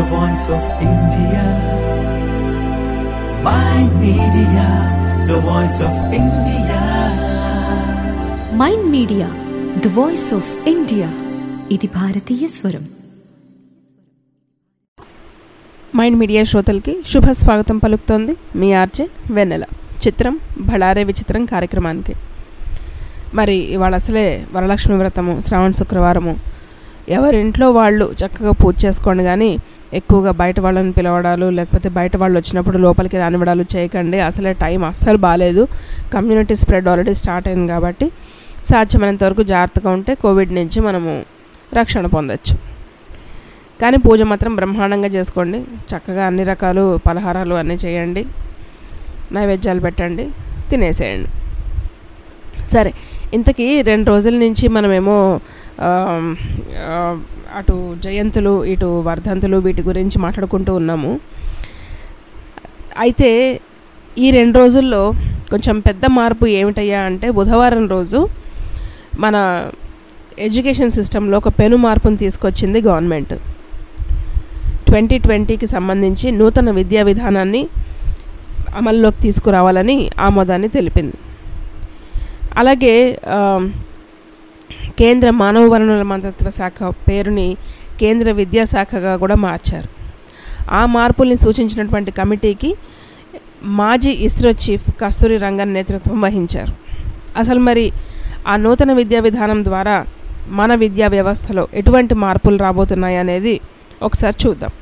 the voice of India. My media, the voice of India. Mind Media the voice of India ఇది భారతీయ స్వరం Mind media శ్రోతలకి శుభ స్వాగతం పలుకుతోంది మీ ఆర్జే వెన్నెల చిత్రం భళారే విచిత్రం కార్యక్రమానికి మరి ఇవాళ అసలే వరలక్ష్మి వ్రతము శ్రావణ శుక్రవారము ఎవరింట్లో వాళ్ళు చక్కగా పూజ చేసుకోండి కానీ ఎక్కువగా బయట వాళ్ళని పిలవడాలు లేకపోతే బయట వాళ్ళు వచ్చినప్పుడు లోపలికి రానివ్వడాలు చేయకండి అసలే టైం అస్సలు బాగాలేదు కమ్యూనిటీ స్ప్రెడ్ ఆల్రెడీ స్టార్ట్ అయింది కాబట్టి సాధ్యమైనంత వరకు జాగ్రత్తగా ఉంటే కోవిడ్ నుంచి మనము రక్షణ పొందొచ్చు కానీ పూజ మాత్రం బ్రహ్మాండంగా చేసుకోండి చక్కగా అన్ని రకాలు పలహారాలు అన్నీ చేయండి నైవేద్యాలు పెట్టండి తినేసేయండి సరే ఇంతకీ రెండు రోజుల నుంచి మనమేమో ఆమ్, ఆ, అటు జయంతులు ఇటు వర్ధంతులు వీటి గురించి మాట్లాడుకుంటూ ఉన్నాము అయితే ఈ రెండు రోజుల్లో కొంచెం పెద్ద మార్పు ఏమిటయ్యా అంటే బుధవారం రోజు మన ఎడ్యుకేషన్ సిస్టంలో ఒక పెను మార్పును తీసుకొచ్చింది గవర్నమెంట్ ట్వంటీ ట్వంటీకి సంబంధించి నూతన విద్యా విధానాన్ని అమల్లోకి తీసుకురావాలని ఆమోదాన్ని తెలిపింది అలాగే ఆ, కేంద్ర మానవ వనరుల మంత్రిత్వ శాఖ పేరుని కేంద్ర విద్యాశాఖగా కూడా మార్చారు ఆ మార్పుల్ని సూచించినటువంటి కమిటీకి మాజీ ఇస్రో చీఫ్ కస్తూరి రంగన్ నేతృత్వం వహించారు అసలు మరి ఆ నూతన విద్యా విధానం ద్వారా మన విద్యా వ్యవస్థలో ఎటువంటి మార్పులు రాబోతున్నాయి అనేది ఒకసారి చూద్దాం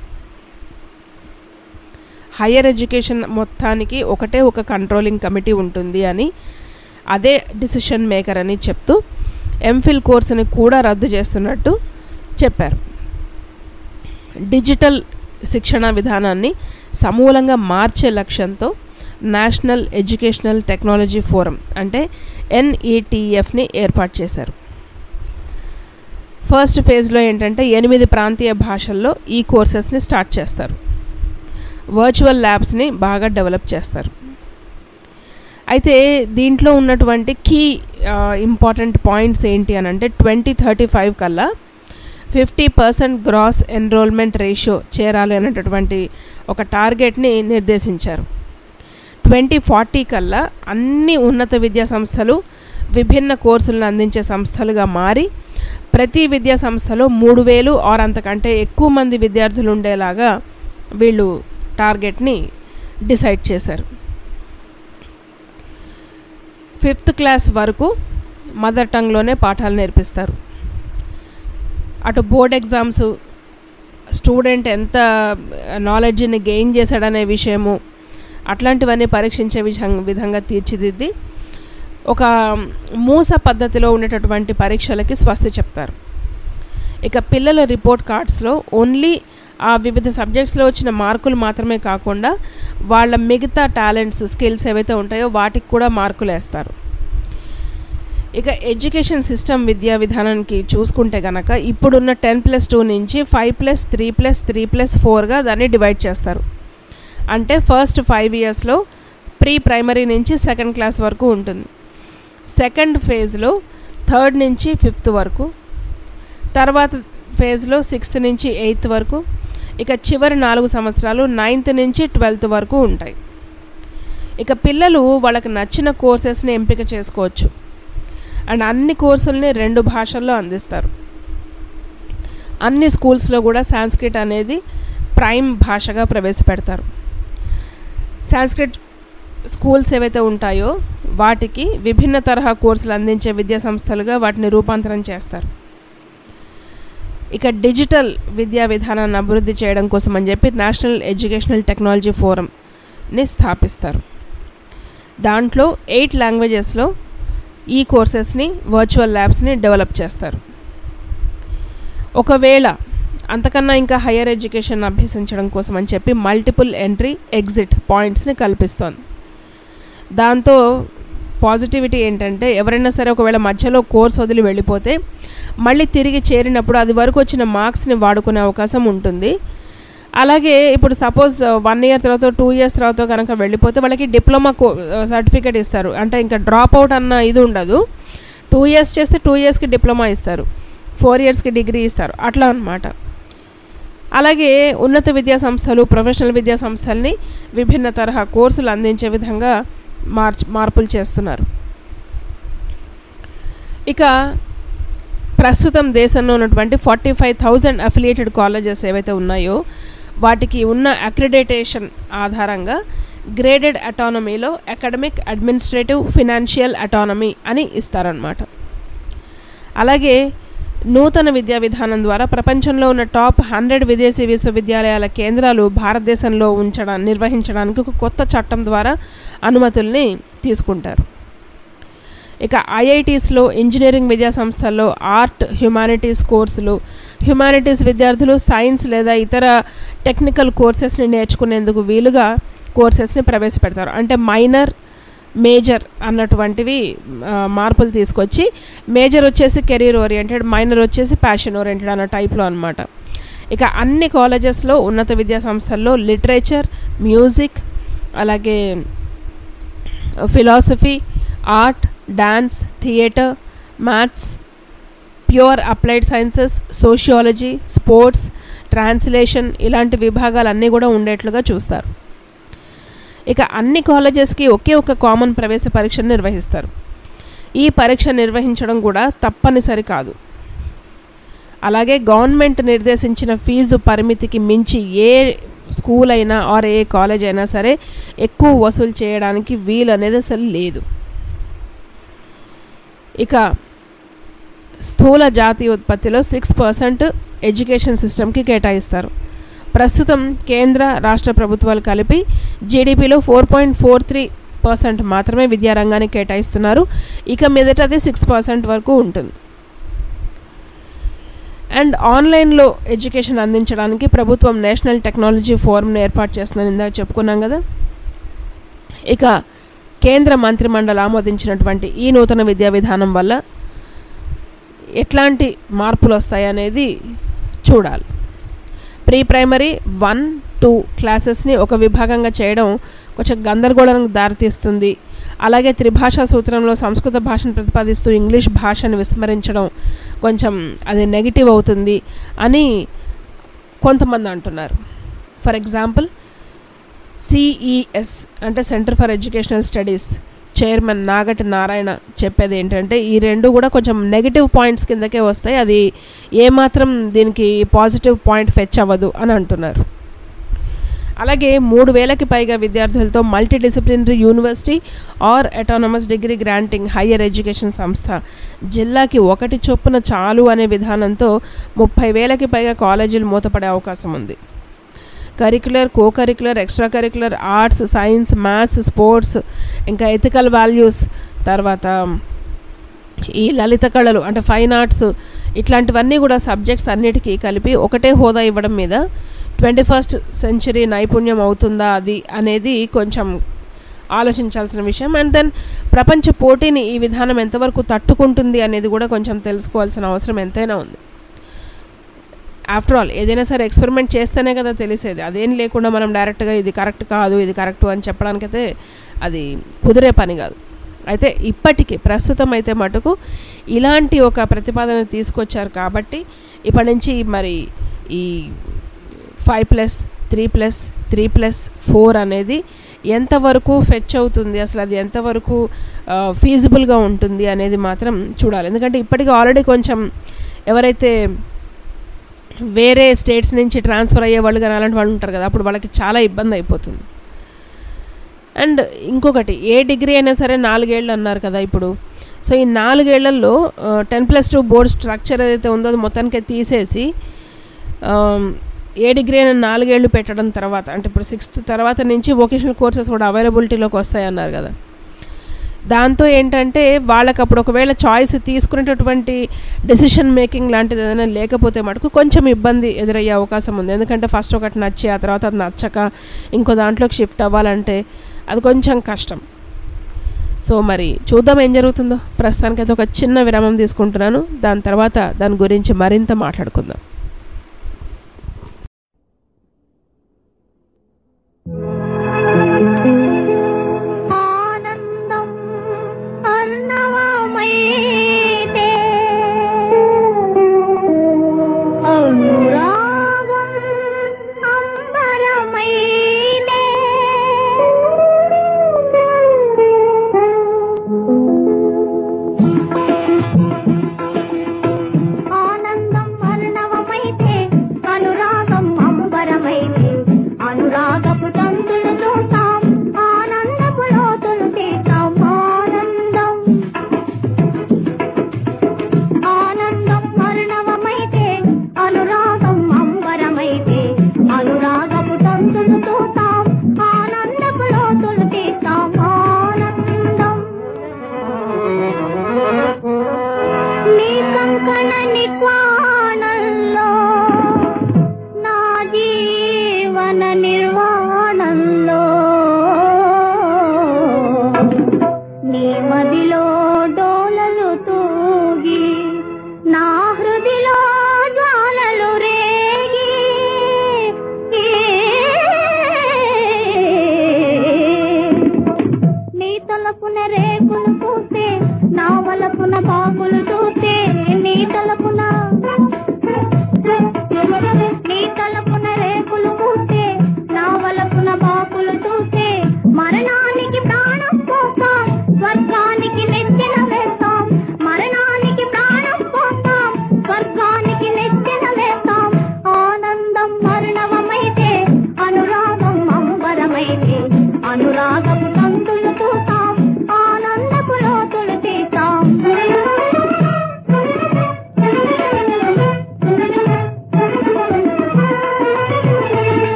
హయ్యర్ ఎడ్యుకేషన్ మొత్తానికి ఒకటే ఒక కంట్రోలింగ్ కమిటీ ఉంటుంది అని అదే డిసిషన్ మేకర్ అని చెప్తూ ఎంఫిల్ కోర్సుని కూడా రద్దు చేస్తున్నట్టు చెప్పారు డిజిటల్ శిక్షణ విధానాన్ని సమూలంగా మార్చే లక్ష్యంతో నేషనల్ ఎడ్యుకేషనల్ టెక్నాలజీ ఫోరం అంటే ఎన్ఈటిఎఫ్ని ఏర్పాటు చేశారు ఫస్ట్ ఫేజ్లో ఏంటంటే ఎనిమిది ప్రాంతీయ భాషల్లో ఈ కోర్సెస్ని స్టార్ట్ చేస్తారు వర్చువల్ ల్యాబ్స్ని బాగా డెవలప్ చేస్తారు అయితే దీంట్లో ఉన్నటువంటి కీ ఇంపార్టెంట్ పాయింట్స్ ఏంటి అని అంటే ట్వంటీ థర్టీ ఫైవ్ కల్లా fifty percent gross enrolment ratio చేరాలి అనేటటువంటి ఒక టార్గెట్ని నిర్దేశించారు ట్వంటీ ఫార్టీ కల్లా అన్ని ఉన్నత విద్యా సంస్థలు విభిన్న కోర్సులను అందించే సంస్థలుగా మారి ప్రతి విద్యా సంస్థలో మూడు వేలు ఆర్ అంతకంటే ఎక్కువ మంది విద్యార్థులు ఉండేలాగా వీళ్ళు టార్గెట్ని డిసైడ్ చేశారు ఫిఫ్త్ క్లాస్ వరకు మదర్ టంగ్లోనే పాఠాలు నేర్పిస్తారు అటు బోర్డ్ ఎగ్జామ్స్ స్టూడెంట్ ఎంత నాలెడ్జ్ని గెయిన్ చేశాడనే విషయము అట్లాంటివన్నీ పరీక్షించే విధంగా విధంగా తీర్చిదిద్ది ఒక మూస పద్ధతిలో ఉండేటటువంటి పరీక్షలకి స్వస్తి చెప్తారు ఇక పిల్లల రిపోర్ట్ కార్డ్స్లో ఓన్లీ ఆ వివిధ సబ్జెక్ట్స్లో వచ్చిన మార్కులు మాత్రమే కాకుండా వాళ్ళ మిగతా టాలెంట్స్ స్కిల్స్ ఏవైతే ఉంటాయో వాటికి కూడా మార్కులు వేస్తారు ఇక ఎడ్యుకేషన్ సిస్టమ్ విద్యా విధానానికి చూసుకుంటే కనుక ఇప్పుడున్న టెన్ ప్లస్ టూ నుంచి five plus three plus three plus ఫోర్గా దాన్ని డివైడ్ చేస్తారు అంటే ఫస్ట్ ఫైవ్ ఇయర్స్లో ప్రీ ప్రైమరీ నుంచి సెకండ్ క్లాస్ వరకు ఉంటుంది సెకండ్ ఫేజ్లో థర్డ్ నుంచి ఫిఫ్త్ వరకు తర్వాత ఫేజ్లో సిక్స్త్ నుంచి ఎయిత్ వరకు ఇక చివరి నాలుగు సంవత్సరాలు నైన్త్ నుంచి ట్వెల్త్ వరకు ఉంటాయి ఇక పిల్లలు వాళ్ళకి నచ్చిన కోర్సెస్ని ఎంపిక చేసుకోవచ్చు అండ్ అన్ని కోర్సుల్ని రెండు భాషల్లో అందిస్తారు అన్ని స్కూల్స్లో కూడా సాంస్క్రిట్ అనేది ప్రైమ్ భాషగా ప్రవేశపెడతారు సాంస్క్రిట్ స్కూల్స్ ఏవైతే ఉంటాయో వాటికి విభిన్న తరహా కోర్సులు అందించే విద్యా సంస్థలుగా వాటిని రూపాంతరం చేస్తారు ఇక డిజిటల్ విద్యా విధానాన్ని అభివృద్ధి చేయడం కోసం అని చెప్పి నేషనల్ ఎడ్యుకేషనల్ టెక్నాలజీ ఫోరంని స్థాపిస్తారు దాంట్లో ఎయిట్ లాంగ్వేజెస్లో ఈ కోర్సెస్ని వర్చువల్ ల్యాబ్స్ని డెవలప్ చేస్తారు ఒకవేళ అంతకన్నా ఇంకా హయ్యర్ ఎడ్యుకేషన్ అభ్యసించడం కోసం అని చెప్పి మల్టిపుల్ ఎంట్రీ ఎగ్జిట్ పాయింట్స్ని కల్పిస్తోంది దాంతో పాజిటివిటీ ఏంటంటే ఎవరైనా సరే ఒకవేళ మధ్యలో కోర్స్ వదిలి వెళ్ళిపోతే మళ్ళీ తిరిగి చేరినప్పుడు అది వరకు వచ్చిన మార్క్స్ని వాడుకునే అవకాశం ఉంటుంది అలాగే ఇప్పుడు సపోజ్ వన్ ఇయర్ తర్వాత టూ ఇయర్స్ తర్వాత కనుక వెళ్ళిపోతే వాళ్ళకి డిప్లొమా కో సర్టిఫికేట్ ఇస్తారు అంటే ఇంకా డ్రాప్ అవుట్ అన్న ఇది ఉండదు టూ ఇయర్స్ చేస్తే టూ ఇయర్స్కి డిప్లొమా ఇస్తారు ఫోర్ ఇయర్స్కి డిగ్రీ ఇస్తారు అట్లా అనమాట అలాగే ఉన్నత విద్యా సంస్థలు ప్రొఫెషనల్ విద్యా సంస్థల్ని విభిన్న తరహా కోర్సులు అందించే విధంగా మార్చ్ మార్పులు చేస్తున్నారు ఇక ప్రస్తుతం దేశంలో ఉన్నటువంటి forty five thousand affiliated colleges ఏవైతే ఉన్నాయో వాటికి ఉన్న అక్రిడేటేషన్ ఆధారంగా గ్రేడెడ్ అటానమీలో అకాడమిక్ అడ్మినిస్ట్రేటివ్ ఫినాన్షియల్ అటానమీ అని ఇస్తారనమాట అలాగే నూతన విద్యా విధానం ద్వారా ప్రపంచంలో ఉన్న టాప్ హండ్రెడ్ విదేశీ విశ్వవిద్యాలయాల కేంద్రాలు భారతదేశంలో ఉంచడా నిర్వహించడానికి ఒక కొత్త చట్టం ద్వారా అనుమతుల్ని తీసుకుంటారు ఇక ఐఐటీస్లో ఇంజనీరింగ్ విద్యా సంస్థల్లో ఆర్ట్ హ్యుమానిటీస్ కోర్సులు హ్యుమానిటీస్ విద్యార్థులు సైన్స్ లేదా ఇతర టెక్నికల్ కోర్సెస్ని నేర్చుకునేందుకు వీలుగా కోర్సెస్ని ప్రవేశపెడతారు అంటే మైనర్ మేజర్ అన్నటువంటివి ఆ, మార్పులు తీసుకొచ్చి మేజర్ వచ్చేసి కెరీర్ ఓరియంటెడ్ మైనర్ వచ్చేసి ప్యాషన్ ఓరియంటెడ్ అన్న టైప్లో అనమాట ఇక అన్ని కాలేజెస్లో ఉన్నత విద్యా సంస్థల్లో లిటరేచర్ మ్యూజిక్ అలాగే philosophy art dance theatre maths pure applied sciences sociology sports translation ఇలాంటి విభాగాలన్నీ కూడా ఉండేట్లుగా చూస్తారు ఇక అన్ని కాలేజెస్కి ఒకే ఒక కామన్ ప్రవేశ పరీక్షను నిర్వహిస్తారు ఈ పరీక్ష నిర్వహించడం కూడా తప్పనిసరి కాదు అలాగే గవర్నమెంట్ నిర్దేశించిన ఫీజు పరిమితికి మించి ఏ స్కూల్ అయినా ఆర్ ఏ కాలేజ్ అయినా సరే ఎక్కువ వసూలు చేయడానికి వీలు అనేది అసలు లేదు ఇక స్థూల జాతీయ ఉత్పత్తిలో సిక్స్ పర్సెంట్ ఎడ్యుకేషన్ సిస్టమ్కి కేటాయిస్తారు ప్రస్తుతం కేంద్ర రాష్ట్ర ప్రభుత్వాలు కలిపి జీడిపిలో four point four three percent మాత్రమే విద్యారంగానికి కేటాయిస్తున్నారు ఇక మీదట అది సిక్స్ పర్సెంట్ వరకు ఉంటుంది అండ్ ఆన్లైన్లో ఎడ్యుకేషన్ అందించడానికి ప్రభుత్వం నేషనల్ టెక్నాలజీ ఫోరంను ఏర్పాటు చేస్తుందని ఇందాక చెప్పుకున్నాం కదా ఇక కేంద్ర మంత్రిమండలి ఆమోదించినటువంటి ఈ నూతన విద్యా విధానం వల్ల ఎట్లాంటి మార్పులు వస్తాయనేది చూడాలి ప్రీ ప్రైమరీ వన్ టూ క్లాసెస్ని ఒక విభాగంగా చేయడం కొంచెం గందరగోళానికి దారితీస్తుంది అలాగే త్రిభాషా సూత్రంలో సంస్కృత భాషను ప్రతిపాదిస్తూ ఇంగ్లీష్ భాషను విస్మరించడం కొంచెం అది నెగిటివ్ అవుతుంది అని కొంతమంది అంటున్నారు ఫర్ ఎగ్జాంపుల్ సిఈఎస్ అంటే centre for educational studies chairman Nagati Narayana చెప్పేది ఏంటంటే ఈ రెండు కూడా కొంచెం నెగిటివ్ పాయింట్స్ కిందకే వస్తాయి అది ఏమాత్రం దీనికి పాజిటివ్ పాయింట్ ఫెచ్ అవ్వదు అని అంటున్నారు అలాగే మూడు వేలకి పైగా విద్యార్థులతో multi disciplinary university or autonomous degree granting higher education సంస్థ జిల్లాకి ఒకటి చొప్పున చాలు అనే విధానంతో ముప్పై వేలకి పైగా కాలేజీలు మూతపడే అవకాశం ఉంది curricular co curricular extra curricular arts science maths sports ఇంకా ఎథికల్ వాల్యూస్ తర్వాత ఈ లలిత కళలు అంటే ఫైన్ ఆర్ట్స్ ఇట్లాంటివన్నీ కూడా సబ్జెక్ట్స్ అన్నిటికీ కలిపి ఒకటే హోదా ఇవ్వడం మీద ట్వంటీ ఫస్ట్ సెంచరీ నైపుణ్యం అవుతుందా అది అనేది కొంచెం ఆలోచించాల్సిన విషయం అండ్ దెన్ ప్రపంచ పోటీని ఈ విధానం ఎంతవరకు తట్టుకుంటుంది అనేది కూడా కొంచెం తెలుసుకోవాల్సిన అవసరం ఎంతైనా ఉంది ఆఫ్టర్ ఆల్ ఏదైనా సరే ఎక్స్పెరిమెంట్ చేస్తేనే కదా తెలిసేది అదేం లేకుండా మనం డైరెక్ట్గా ఇది కరెక్ట్ కాదు ఇది కరెక్ట్ అని చెప్పడానికైతే అది కుదిరే పని కాదు అయితే ఇప్పటికీ ప్రస్తుతం అయితే మటుకు ఇలాంటి ఒక ప్రతిపాదన తీసుకొచ్చారు కాబట్టి ఇప్పటి నుంచి మరి ఈ five plus three plus three plus four అనేది ఎంతవరకు ఫెచ్ అవుతుంది అసలు అది ఎంతవరకు ఫీజిబుల్గా ఉంటుంది అనేది మాత్రం చూడాలి ఎందుకంటే ఇప్పటికీ ఆల్రెడీ కొంచెం ఎవరైతే వేరే స్టేట్స్ నుంచి ట్రాన్స్ఫర్ అయ్యే వాళ్ళు కానీ అలాంటి వాళ్ళు ఉంటారు కదా అప్పుడు వాళ్ళకి చాలా ఇబ్బంది అయిపోతుంది అండ్ ఇంకొకటి ఏ డిగ్రీ అయినా సరే నాలుగేళ్ళు అన్నారు కదా ఇప్పుడు సో ఈ నాలుగేళ్లలో ten plus two board structure ఏదైతే ఉందో అది మొత్తానికి తీసేసి ఆ, ఏ డిగ్రీ అయినా నాలుగేళ్లు పెట్టడం తర్వాత అంటే ఇప్పుడు సిక్స్త్ తర్వాత నుంచి వొకేషనల్ కోర్సెస్ కూడా అవైలబిలిటీలోకి వస్తాయన్నారు కదా దాంతో ఏంటంటే వాళ్ళకి అప్పుడు ఒకవేళ చాయిస్ తీసుకునేటటువంటి డెసిషన్ మేకింగ్ లాంటిది ఏదైనా లేకపోతే మటుకు కొంచెం ఇబ్బంది ఎదురయ్యే అవకాశం ఉంది ఎందుకంటే ఫస్ట్ ఒకటి నచ్చి ఆ తర్వాత అది నచ్చక ఇంకో దాంట్లోకి షిఫ్ట్ అవ్వాలంటే అది కొంచెం కష్టం సో మరి చూద్దాం ఏం జరుగుతుందో ప్రస్తుతానికైతే ఒక చిన్న విరామం తీసుకుంటున్నాను దాని తర్వాత దాని గురించి మరింత మాట్లాడుకుందాం ఆనందం అర్ణవమైతే అనురాగం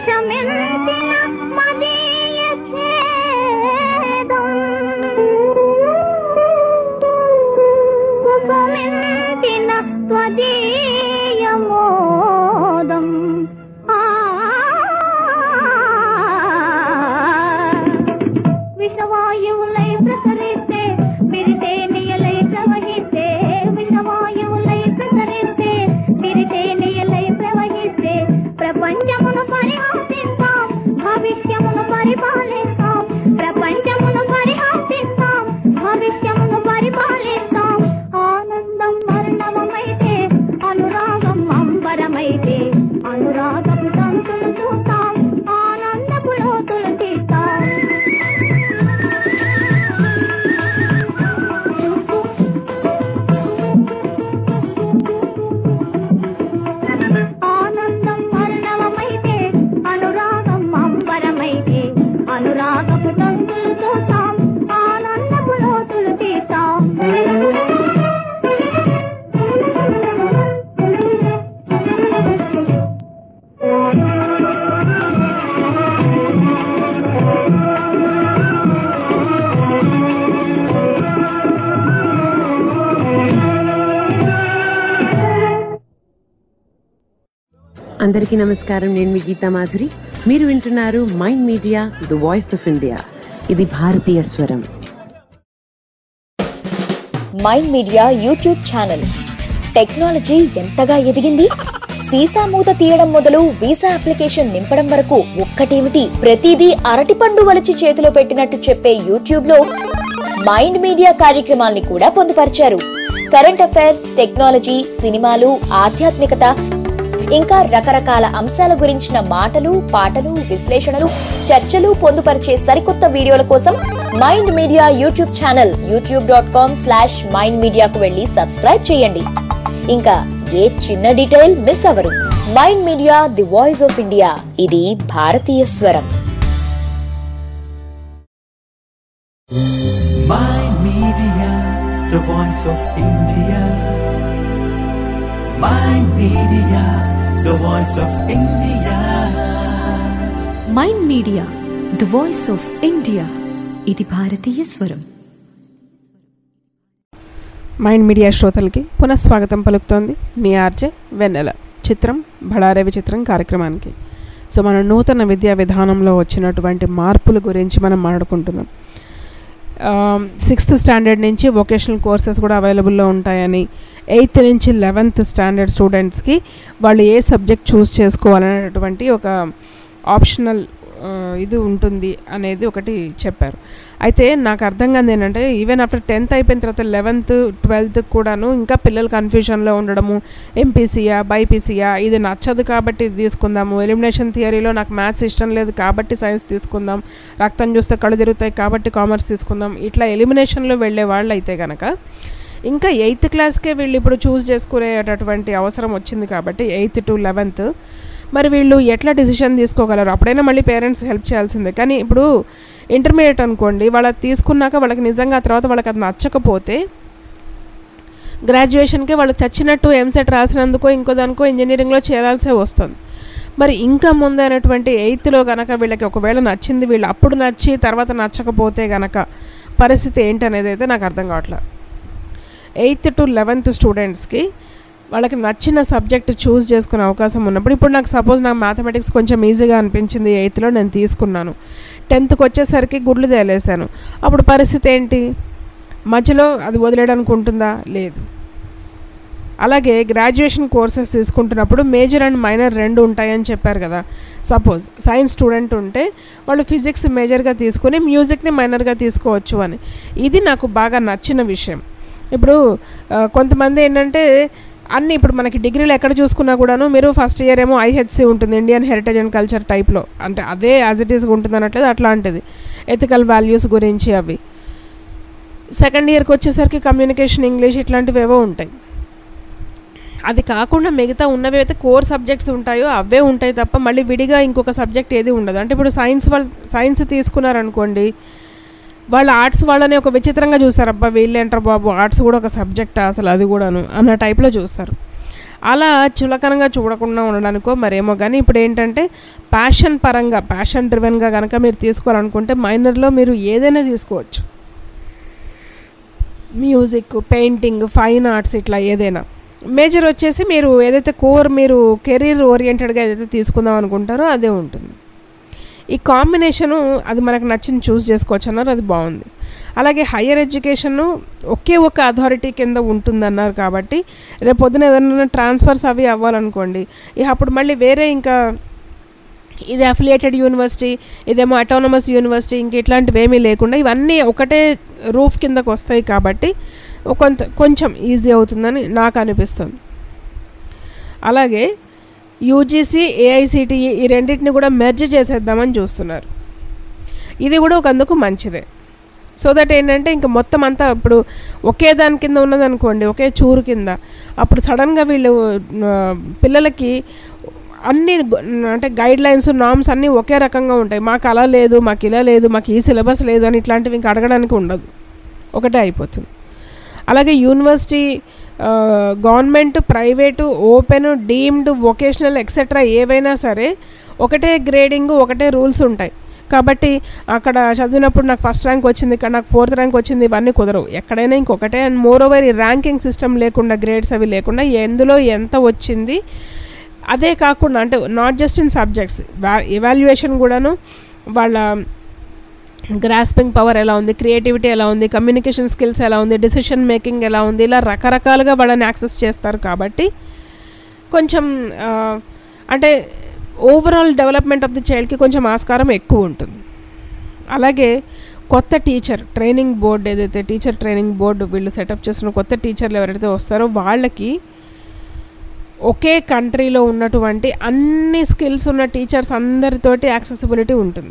క్షమించిన మదీయ ఛేదం ఉపమించిన త్వదీయ మోదం ఆ విషవాయువులై ప్రసరిస్తే విరితే నియలై ప్రవహిస్తే విషవాయువులై ప్రసరిస్తే విరితే నియలై ప్రవహిస్తే ప్రపంచమును పరిహాసిస్తాం భవిష్యమును పరిపాలిస్తాం ప్రపంచమును పరిహాసిస్తాం భవిష్యమును పరిపాలిస్తాం ఆనందం వర్ణవమైతే అనురాగం అంబరమైతే అనురాగపు తంతులు చూస్తాం ఆనందపు లోతులు తీస్తాం ఆనందం వర్ణవమైతే అనురాగం అంబరమైతే అనురాగపు తంతులు చూస్తాం ఆనందపు లోతులు తీస్తాం అందరికీ నమస్కారం నేను మీ గీతా మాధురి మీరు వింటున్నారు Mind Media the voice of India ఇది భారతీయ స్వరం Mind Media YouTube channel technology ఎంతగా ఎదిగింది సీసా మూత తీయడం మొదలు వీసా అప్లికేషన్ నింపడం వరకు ఒక్కటేమిటి ప్రతిదీ అరటిపండు వలిచి చేతిలో పెట్టినట్టు చెప్పే యూట్యూబ్ లో మైండ్ మీడియా కార్యక్రమాల్ని కూడా పొందుపరిచారు కరెంట్ అఫైర్స్ టెక్నాలజీ సినిమాలు ఆధ్యాత్మికత ఇంకా రకరకాల అంశాల గురించిన మాటలు పాటలు విశ్లేషణలు చర్చలు పొందుపరిచే సరికొత్త వీడియోల కోసం Mind Media YouTube channel YouTube dot com slash Mind మీడియాకు వెళ్ళి సబ్స్క్రైబ్ చేయండి ఇంకా ఏ చిన్న డీటెయిల్ మిస్ అవరు Mind Media the voice of India ఇది భారతీయ స్వరం Mind Media, the voice of India. Mind Media, the voice of India. Mind Media the voice of India ఇది భారతీయ స్వరం మైండ్ మీడియా శ్రోతలకి పునఃస్వాగతం పలుకుతోంది మీ ఆర్జే వెన్నెల చిత్రం బడారే విచిత్రం కార్యక్రమానికి సో మన నూతన విద్యా విధానంలో వచ్చినటువంటి మార్పుల గురించి మనం మాట్లాడుకుంటున్నాం సిక్స్త్ స్టాండర్డ్ నుంచి వొకేషనల్ కోర్సెస్ కూడా అవైలబుల్లో ఉంటాయని ఎయిత్ నుంచి లెవెన్త్ స్టాండర్డ్ స్టూడెంట్స్కి వాళ్ళు ఏ సబ్జెక్ట్ చూస్ చేసుకోవాలనేటటువంటి ఒక ఆప్షనల్ ఇది ఉంటుంది అనేది ఒకటి చెప్పారు అయితే నాకు అర్థం కాదు ఏంటంటే ఈవెన్ ఆఫ్టర్ టెన్త్ అయిపోయిన తర్వాత లెవెన్త్ ట్వెల్త్ కూడాను ఇంకా పిల్లలు కన్ఫ్యూషన్లో ఉండడము ఎంపీసీయా బైపీసీయా ఇది నచ్చదు కాబట్టి ఇది తీసుకుందాము ఎలిమినేషన్ థియరీలో నాకు మ్యాథ్స్ ఇష్టం లేదు కాబట్టి సైన్స్ తీసుకుందాం రక్తం చూస్తే కళ్ళు తిరుగుతాయి కాబట్టి కామర్స్ తీసుకుందాం ఇట్లా ఎలిమినేషన్లో వెళ్ళే వాళ్ళు అయితే కనుక ఇంకా ఎయిత్ క్లాస్కే వీళ్ళు ఇప్పుడు చూస్ చేసుకునేటటువంటి అవసరం వచ్చింది కాబట్టి ఎయిత్ టు లెవెన్త్ మరి వీళ్ళు ఎట్లా డిసిషన్ తీసుకోగలరు అప్పుడైనా మళ్ళీ పేరెంట్స్ హెల్ప్ చేయాల్సిందే కానీ ఇప్పుడు ఇంటర్మీడియట్ అనుకోండి వాళ్ళ తీసుకున్నాక వాళ్ళకి నిజంగా ఆ తర్వాత వాళ్ళకి అది నచ్చకపోతే గ్రాడ్యుయేషన్కే వాళ్ళు చచ్చినట్టు ఎంసెట్ రాసినందుకో ఇంకో దానికో ఇంజనీరింగ్లో చేరాల్సే వస్తుంది మరి ఇంకా ముందైనటువంటి ఎయిత్లో కనుక వీళ్ళకి ఒకవేళ నచ్చింది వీళ్ళు అప్పుడు నచ్చి తర్వాత నచ్చకపోతే గనక పరిస్థితి ఏంటనేది అయితే నాకు అర్థం కావట్లేదు ఎయిత్ టు లెవెన్త్ స్టూడెంట్స్కి వాళ్ళకి నచ్చిన సబ్జెక్ట్ చూస్ చేసుకునే అవకాశం ఉన్నప్పుడు ఇప్పుడు నాకు సపోజ్ నాకు మ్యాథమెటిక్స్ కొంచెం ఈజీగా అనిపించింది ఎయిత్లో నేను తీసుకున్నాను టెన్త్కి వచ్చేసరికి గుడ్లు తేలేసాను అప్పుడు పరిస్థితి ఏంటి మధ్యలో అది వదిలేయడానికి ఉంటుందా లేదు అలాగే గ్రాడ్యుయేషన్ కోర్సెస్ తీసుకుంటున్నప్పుడు మేజర్ అండ్ మైనర్ రెండు ఉంటాయని చెప్పారు కదా సపోజ్ సైన్స్ స్టూడెంట్ ఉంటే వాళ్ళు ఫిజిక్స్ మేజర్గా తీసుకుని మ్యూజిక్ని మైనర్గా తీసుకోవచ్చు అని ఇది నాకు బాగా నచ్చిన విషయం ఇప్పుడు ఆ, కొంతమంది ఏంటంటే అన్ని ఇప్పుడు మనకి డిగ్రీలు ఎక్కడ చూసుకున్నా కూడాను మీరు ఫస్ట్ ఇయర్ ఏమో ఐహెచ్సి ఉంటుంది ఇండియన్ హెరిటేజ్ అండ్ కల్చర్ టైప్లో అంటే అదే యాజ్ ఇట్ ఈస్గా ఉంటుంది అనట్లేదు అట్లాంటిది ఎథికల్ వాల్యూస్ గురించి అవి సెకండ్ ఇయర్కి వచ్చేసరికి కమ్యూనికేషన్ ఇంగ్లీష్ ఇట్లాంటివి ఏవో ఉంటాయి అది కాకుండా మిగతా ఉన్నవి అయితే కోర్ సబ్జెక్ట్స్ ఉంటాయో అవే ఉంటాయి తప్ప మళ్ళీ విడిగా ఇంకొక సబ్జెక్ట్ ఏది ఉండదు అంటే ఇప్పుడు సైన్స్ వాళ్ళు సైన్స్ తీసుకున్నారనుకోండి వాళ్ళు ఆర్ట్స్ వాళ్ళని ఒక విచిత్రంగా చూస్తారు అబ్బా వీళ్ళేంటారు బాబు ఆర్ట్స్ కూడా ఒక సబ్జెక్ట్ అసలు అది కూడాను అన్న టైప్లో చూస్తారు అలా చులకనంగా చూడకుండా ఉండడానికో మరేమో కానీ ఇప్పుడు ఏంటంటే ప్యాషన్ పరంగా ప్యాషన్ డ్రివెన్గా కనుక మీరు తీసుకోవాలనుకుంటే మైనర్లో మీరు ఏదైనా తీసుకోవచ్చు మ్యూజిక్ పెయింటింగ్ ఫైన్ ఆర్ట్స్ ఇట్లా ఏదైనా మేజర్ వచ్చేసి మీరు ఏదైతే కోర్ మీరు కెరీర్ ఓరియంటెడ్గా ఏదైతే తీసుకుందాం అనుకుంటారో అదే ఉంటుంది ఈ కాంబినేషను అది మనకు నచ్చింది చూస్ చేసుకోవచ్చు అన్నారు అది బాగుంది అలాగే హయ్యర్ ఎడ్యుకేషన్ ఒకే ఒక అథారిటీ కింద ఉంటుందన్నారు కాబట్టి రేపు పొద్దున ఏదైనా ట్రాన్స్ఫర్స్ అవి అవ్వాలనుకోండి ఇక అప్పుడు మళ్ళీ వేరే ఇంకా ఇది అఫిలియేటెడ్ యూనివర్సిటీ ఇదేమో అటానమస్ యూనివర్సిటీ ఇంక ఇట్లాంటివి ఏమీ లేకుండా ఇవన్నీ ఒకటే రూఫ్ కిందకు వస్తాయి కాబట్టి కొంత కొంచెం ఈజీ అవుతుందని నాకు అనిపిస్తుంది అలాగే యూజీసీ ఏఐసిటిఈ ఈ రెండింటిని కూడా మెర్జ్ చేసేద్దామని చూస్తున్నారు ఇది కూడా ఒక అందుకు మంచిదే సో దట్ ఏంటంటే ఇంకా మొత్తం అంతా ఇప్పుడు ఒకే దాని కింద ఉన్నదనుకోండి ఒకే చూరు కింద అప్పుడు సడన్గా వీళ్ళు ఆ, పిల్లలకి అన్ని గ- అంటే గైడ్ లైన్స్ నామ్స్ అన్నీ ఒకే రకంగా ఉంటాయి మాకు అలా లేదు మాకు ఇలా లేదు మాకు ఈ సిలబస్ లేదు అని ఇట్లాంటివి ఇంకా అడగడానికి ఉండదు ఒకటే అయిపోతుంది అలాగే యూనివర్సిటీ ఆ, government private open deemed vocational etcetera ఏవైనా సరే ఒకటే గ్రేడింగ్ ఒకటే రూల్స్ ఉంటాయి కాబట్టి అక్కడ చదివినప్పుడు నాకు ఫస్ట్ ర్యాంక్ వచ్చింది ఇక్కడ నాకు ఫోర్త్ ర్యాంక్ వచ్చింది ఇవన్నీ కుదరవు ఎక్కడైనా ఇంకొకటే అండ్ మోర్ ఓవర్ ఈ ర్యాంకింగ్ సిస్టమ్ లేకుండా గ్రేడ్స్ అవి లేకుండా ఎందులో ఎంత వచ్చింది అదే కాకుండా అంటే not just in subjects evaluation కూడాను వాళ్ళ గ్రాస్పింగ్ పవర్ ఎలా ఉంది క్రియేటివిటీ ఎలా ఉంది కమ్యూనికేషన్ స్కిల్స్ ఎలా ఉంది డెసిషన్ మేకింగ్ ఎలా ఉంది ఇలా రకరకాలుగా వాళ్ళని యాక్సెస్ చేస్తారు కాబట్టి కొంచెం ఆ, అంటే ఓవరాల్ డెవలప్మెంట్ ఆఫ్ ది చైల్డ్కి కొంచెం ఆస్కారం ఎక్కువ ఉంటుంది అలాగే కొత్త టీచర్ ట్రైనింగ్ బోర్డు ఏదైతే టీచర్ ట్రైనింగ్ బోర్డు వీళ్ళు సెటప్ చేస్తున్న కొత్త టీచర్లు ఎవరైతే వస్తారో వాళ్ళకి ఒకే కంట్రీలో ఉన్నటువంటి అన్ని స్కిల్స్ ఉన్న టీచర్స్ అందరితోటి యాక్సెసిబిలిటీ ఉంటుంది